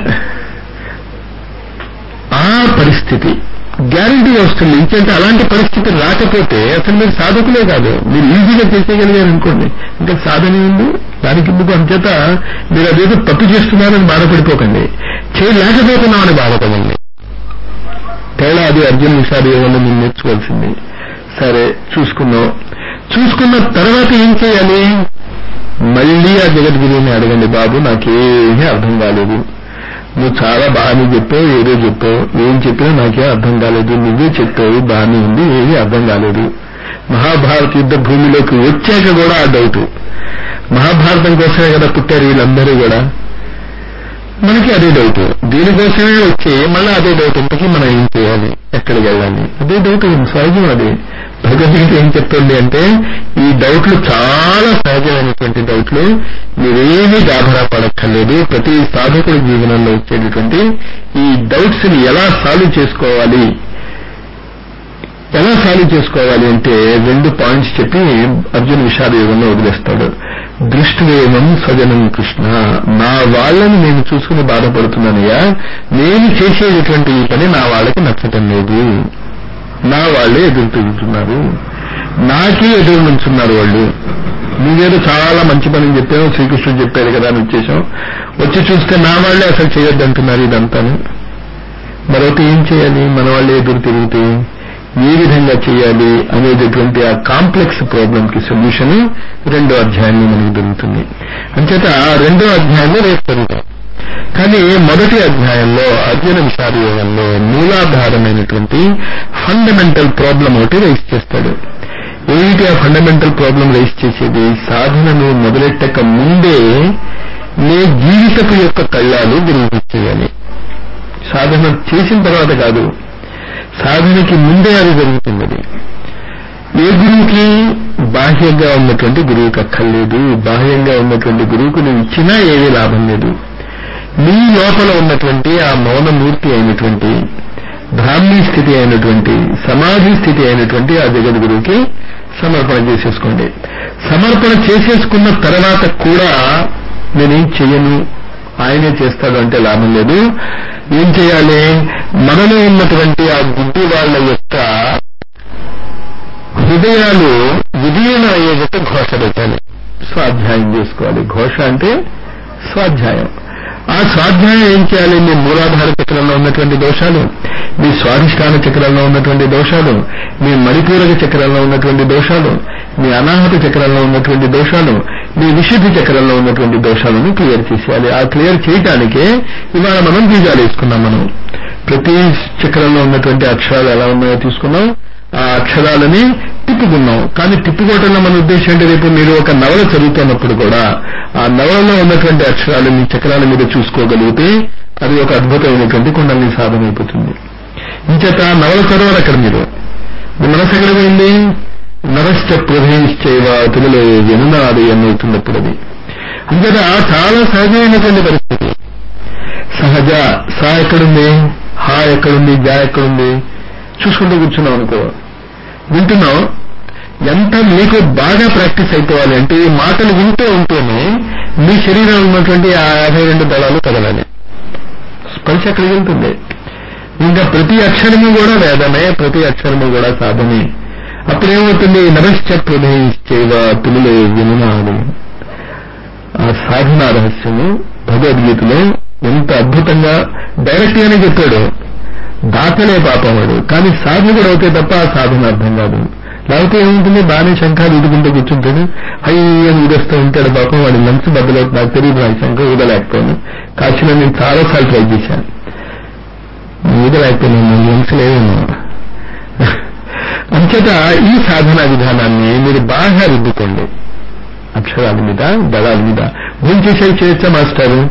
ఆ పరిస్థితి గ్యారంటీ వస్తుంది ఇంకంటే అలాంటి పరిస్థితి రాకపోతే అసలు మీరు సాధకులే కాదు మీరు ఈజీగా చేసేయగలిగారు అనుకోండి ఇంకా సాధన ఉంది దానికి ఎందుకు అంచేత మీరు అదేదో తప్పు చేస్తున్నారని బాధపడిపోకండి చేయలేకపోతున్నామని బాధపడండి తేడా అది అర్జున్ విషాద యోగంలో మీరు నేర్చుకోవాల్సింది సరే చూసుకున్నాం చూసుకున్న తర్వాత ఏం చేయాలి మళ్ళీ ఆ జగద్గురువుని అడగండి బాబు నాకేమీ అర్థం కాలేదు నువ్వు చాలా బాగానే చెప్పావు ఏదో చెప్పావు ఏం చెప్పినా నాకే అర్థం కాలేదు నువ్వే చెప్పావు బాగానే ఉంది ఏమీ అర్థం కాలేదు మహాభారత యుద్ధ భూమిలోకి వచ్చాక కూడా ఆ డౌట్ మహాభారతం కోసమే కదా పుట్టారు వీళ్ళందరూ కూడా మనకి అదే డౌట్ దీనికోసమే వచ్చి మళ్ళీ అదే డౌట్ ఇంతకీ మనం ఏం చేయాలి ఎక్కడికి వెళ్ళాలి అదే డౌట్ సహజం అది భగవద్గీత ఏం చెప్తుంది అంటే ఈ డౌట్లు చాలా సహజమైనటువంటి డౌట్లు మీరేమీ గాభరా పడక్కర్లేదు ప్రతి సాధకుడి జీవనంలో వచ్చేటటువంటి ఈ డౌట్స్ ని ఎలా సాల్వ్ చేసుకోవాలి ఎలా సాల్వ్ చేసుకోవాలి అంటే రెండు పాయింట్స్ చెప్పి అర్జున్ విషాద యుగంలో వదిలేస్తాడు దృష్టివేమం స్వజనం కృష్ణ నా వాళ్ళని నేను చూసుకుని బాధపడుతున్నానయ్యా నేను చేసేటటువంటి ఈ పని నా వాళ్ళకి నచ్చటం లేదు నా వాళ్ళే ఎదురు తిరుగుతున్నారు నాకే ఎదురు నుంచున్నారు వాళ్ళు నువ్వేదో చాలా మంచి పని చెప్పావు శ్రీకృష్ణుడు చెప్పాడు కదా అని వచ్చేసాం వచ్చి చూస్తే నా వాళ్ళే అసలు చేయొద్దంటున్నారు ఇదంతాను మరొకటి ఏం చేయాలి మన వాళ్ళే ఎదురు తిరుగుతే ఏ విధంగా చేయాలి అనేటటువంటి ఆ కాంప్లెక్స్ ప్రాబ్లం కి సొల్యూషన్ రెండో అధ్యాయంలో మనకు దొరుకుతుంది అంచేత ఆ రెండో అధ్యాయంలో రేపు జరుగుతాం కానీ మొదటి అధ్యాయంలో అర్జున విషాద యోగంలో మూలాధారమైనటువంటి ఫండమెంటల్ ప్రాబ్లం ఒకటి రైస్ చేస్తాడు ఏమిటి ఆ ఫండమెంటల్ ప్రాబ్లం రైస్ చేసేది సాధనను మొదలెట్టక ముందే నీ జీవితపు యొక్క కళ్ళాలు గురువు చేయాలి సాధన చేసిన తర్వాత కాదు సాధనకి ముందే అది జరుగుతుంది అది ఏ గురువుకి బాహ్యంగా ఉన్నటువంటి గురువుకి అక్కర్లేదు బాహ్యంగా ఉన్నటువంటి గురువుకు నువ్వు ఇచ్చినా ఏమీ లాభం లేదు నీ లోపల ఉన్నటువంటి ఆ మౌనమూర్తి అయినటువంటి బ్రాహ్మీ స్థితి అయినటువంటి సమాధి స్థితి అయినటువంటి ఆ జగద్గురువుకి సమర్పణ చేసేసుకోండి సమర్పణ చేసేసుకున్న తర్వాత కూడా నేనేం చెయ్యను ఆయనే చేస్తాడు అంటే లాభం లేదు ఏం చేయాలి మనలో ఉన్నటువంటి ఆ గుడ్డి వాళ్ళ యొక్క హృదయాలు విలీనం అయ్యేటట్టు ఘోష పెట్టాలి స్వాధ్యాయం చేసుకోవాలి ఘోష అంటే స్వాధ్యాయం ఆ స్వాధ్యాయం ఏం చేయాలి మీ మూలాధార చక్రంలో ఉన్నటువంటి దోషాలు మీ స్వాధిష్టాన చక్రంలో ఉన్నటువంటి దోషాలు మీ మణిపూరక చక్రంలో ఉన్నటువంటి దోషాలు మీ అనాహత చక్రంలో ఉన్నటువంటి దోషాలు మీ విశుద్ధి చక్రంలో ఉన్నటువంటి దోషాలను క్లియర్ చేసేయాలి ఆ క్లియర్ చేయటానికే ఇవాళ మనం బీజాలు వేసుకున్నాం మనం ప్రతి చక్రంలో ఉన్నటువంటి అక్షరాలు ఎలా ఉన్నాయో తీసుకున్నాం ఆ అక్షరాలని తిప్పుకున్నాం కానీ తిప్పుకోవటంలో మన ఉద్దేశం అంటే రేపు మీరు ఒక నవల చదువుతున్నప్పుడు కూడా ఆ నవలలో ఉన్నటువంటి అక్షరాలు మీ చక్రాల మీద చూసుకోగలిగితే అది ఒక అద్భుతమైనటువంటి కుండలిని సాధన అయిపోతుంది ఇంచేత నవల చదవరు అక్కడ మీరు మీ మనసు ఎక్కడ పోయింది నరశ్చ ప్రధేశ్చైవ తెలుగులో జనునాది అవుతున్నప్పుడు అది అంచేత చాలా సహజమైనటువంటి పరిస్థితి సహజ సా ఎక్కడుంది హా ఎక్కడుంది జా ఎక్కడుంది చూసుకుంటూ కూర్చున్నాం అనుకో వింటున్నాం ఎంత మీకు బాగా ప్రాక్టీస్ అయిపోవాలి అంటే ఈ మాటలు వింటూ ఉంటేనే మీ శరీరంలో ఉన్నటువంటి ఆ యాభై రెండు దళాలు కదలాలి స్పర్శ ఎక్కడికి వెళ్తుంది ఇంకా ప్రతి అక్షరము కూడా వేదమే ప్రతి అక్షరము కూడా సాధనే అప్పుడేమవుతుంది నరశ్చ ప్రదేశ్చేవ పిల్లలు వినునాడు ఆ సాధన రహస్యము భగవద్గీతలో ఎంత అద్భుతంగా డైరెక్ట్ గానే చెప్పాడు దాతలే పాపం వాడు కానీ సాధకుడు అవుతే తప్ప ఆ సాధన అర్థం కాదు లేకపోతే ఏముంటుంది బాగానే శంఖాలు ఊదుకుంటూ కూర్చుంటాడు హై అని ఊదేస్తూ ఉంటాడు పాపం వాడి మనసు బద్దలు నాకు తెలియదు ఆ శంఖ ఊదలేకపోయాను కాశీలో నేను చాలాసార్లు ట్రై చేశాను ఊదలేకపోయాను నా మనసు లేదేమో అంచేత ఈ సాధనా విధానాన్ని మీరు బాగా రుద్దుకోండి అక్షరాల మీద దళాల మీద భూమి చేసేవి చేయొచ్చా మాస్టారు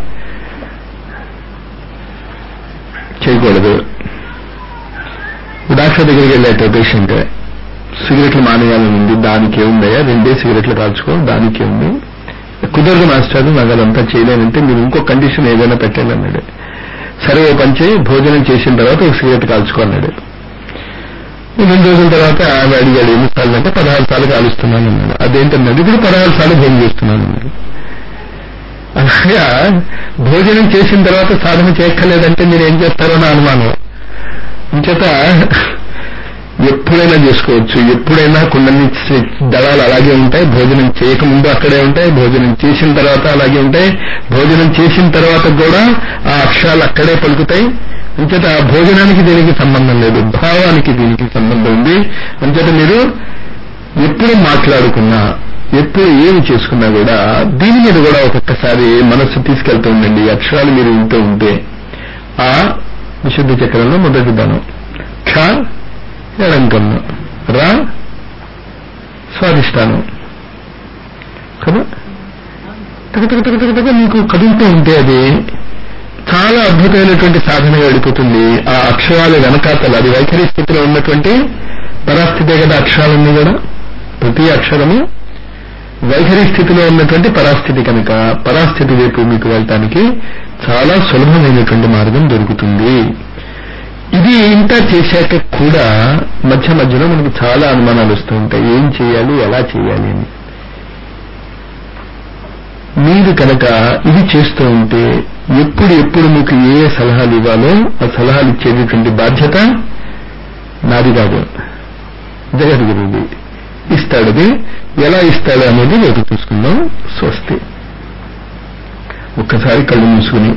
చేయకూడదు డాక్టర్ దగ్గరికి వెళ్ళేట పేషెంట్ సిగరెట్లు మానేయాలని ఉంది దానికి ఏముందయ్యా రెండే సిగరెట్లు కాల్చుకో దానికి ఏముంది కుదరదు మాస్టర్ నాకు అదంతా చేయలేనంటే మీరు ఇంకో కండిషన్ ఏదైనా పెట్టండి అన్నాడు సరే ఓ పని చేయి భోజనం చేసిన తర్వాత ఒక సిగరెట్ కాల్చుకో అన్నాడు రెండు రోజుల తర్వాత ఆమె అడిగాడు ఎన్నిసార్లు అంటే పదహారు సార్లు కాలుస్తున్నాను అన్నాడు అదేంటన్నాడు ఇప్పుడు పదహారు సార్లు భోజనం చేస్తున్నాను అన్నాడు అలాగా భోజనం చేసిన తర్వాత సాధన చేయక్కర్లేదంటే మీరు ఏం చేస్తారో నా అనుమానం ఇంచేత ఎప్పుడైనా చేసుకోవచ్చు ఎప్పుడైనా కుండలి దళాలు అలాగే ఉంటాయి భోజనం చేయకముందు అక్కడే ఉంటాయి భోజనం చేసిన తర్వాత అలాగే ఉంటాయి భోజనం చేసిన తర్వాత కూడా ఆ అక్షరాలు అక్కడే పలుకుతాయి అంచేత ఆ భోజనానికి దీనికి సంబంధం లేదు భావానికి దీనికి సంబంధం ఉంది అంచేత మీరు ఎప్పుడు మాట్లాడుకున్నా ఎప్పుడు ఏమి చేసుకున్నా కూడా దీని మీద కూడా ఒక్కొక్కసారి మనస్సు తీసుకెళ్తూ ఉండండి ఈ అక్షరాలు మీరు వింటూ ఉంటే ఆ విశుద్ధ చక్రంలో మొదటి దానం క్ష ఎడంకన్ను రా స్వాధిష్టానం కదా టక టక టక టక టక మీకు కదులుతూ ఉంటే అది చాలా అద్భుతమైనటువంటి సాధనగా వెళ్ళిపోతుంది ఆ అక్షరాల వెనకాతలు అది వైఖరి స్థితిలో ఉన్నటువంటి పరాస్థితే కదా అక్షరాలన్నీ కూడా ప్రతి అక్షరము వైఖరి స్థితిలో ఉన్నటువంటి పరాస్థితి కనుక పరాస్థితి వైపు మీకు వెళ్ళటానికి చాలా సులభమైనటువంటి మార్గం దొరుకుతుంది ఇది ఇంత చేశాక కూడా మధ్య మధ్యలో మనకు చాలా అనుమానాలు వస్తూ ఉంటాయి ఏం చేయాలి ఎలా చేయాలి అని మీరు కనుక ఇది చేస్తూ ఉంటే ఎప్పుడు ఎప్పుడు మీకు ఏ ఏ సలహాలు ఇవ్వాలో ఆ సలహాలు ఇచ్చేటటువంటి బాధ్యత నాది కాదు జగద్గురుది ఇస్తాడది ఎలా ఇస్తాడు అనేది రేపు చూసుకుందాం స్వస్తి ఒక్కసారి కళ్ళు మూసుకుని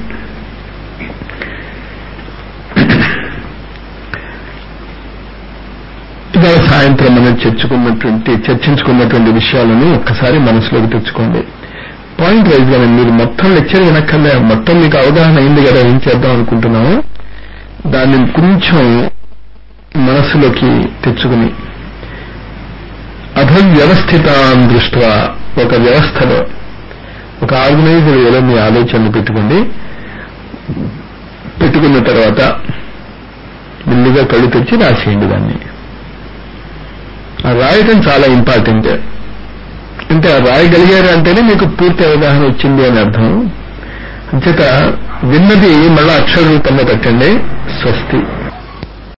ఇవాళ సాయంత్రం మనం చర్చుకున్నటువంటి చర్చించుకున్నటువంటి విషయాలను ఒక్కసారి మనసులోకి తెచ్చుకోండి పాయింట్ వైజ్ గా మీరు మొత్తం లెక్చర్ వినక్కర్లే మొత్తం మీకు అవగాహన అయింది కదా ఏం చేద్దాం అనుకుంటున్నాము దాన్ని కొంచెం మనసులోకి తెచ్చుకుని అభవ్యవస్థితాం దృష్ట్యా ఒక వ్యవస్థలో ఒక ఆర్గనైజ్డ్ వేలో మీ ఆలోచనలు పెట్టుకోండి పెట్టుకున్న తర్వాత మెల్లిగా కళ్ళు తెచ్చి రాసేయండి దాన్ని ఆ రాయటం చాలా ఇంపార్టెంట్ అంటే ఆ రాయగలిగారు అంటేనే మీకు పూర్తి అవగాహన వచ్చింది అని అర్థం అంచేత విన్నది మళ్ళా అక్షర రూపంలో పెట్టండి స్వస్తి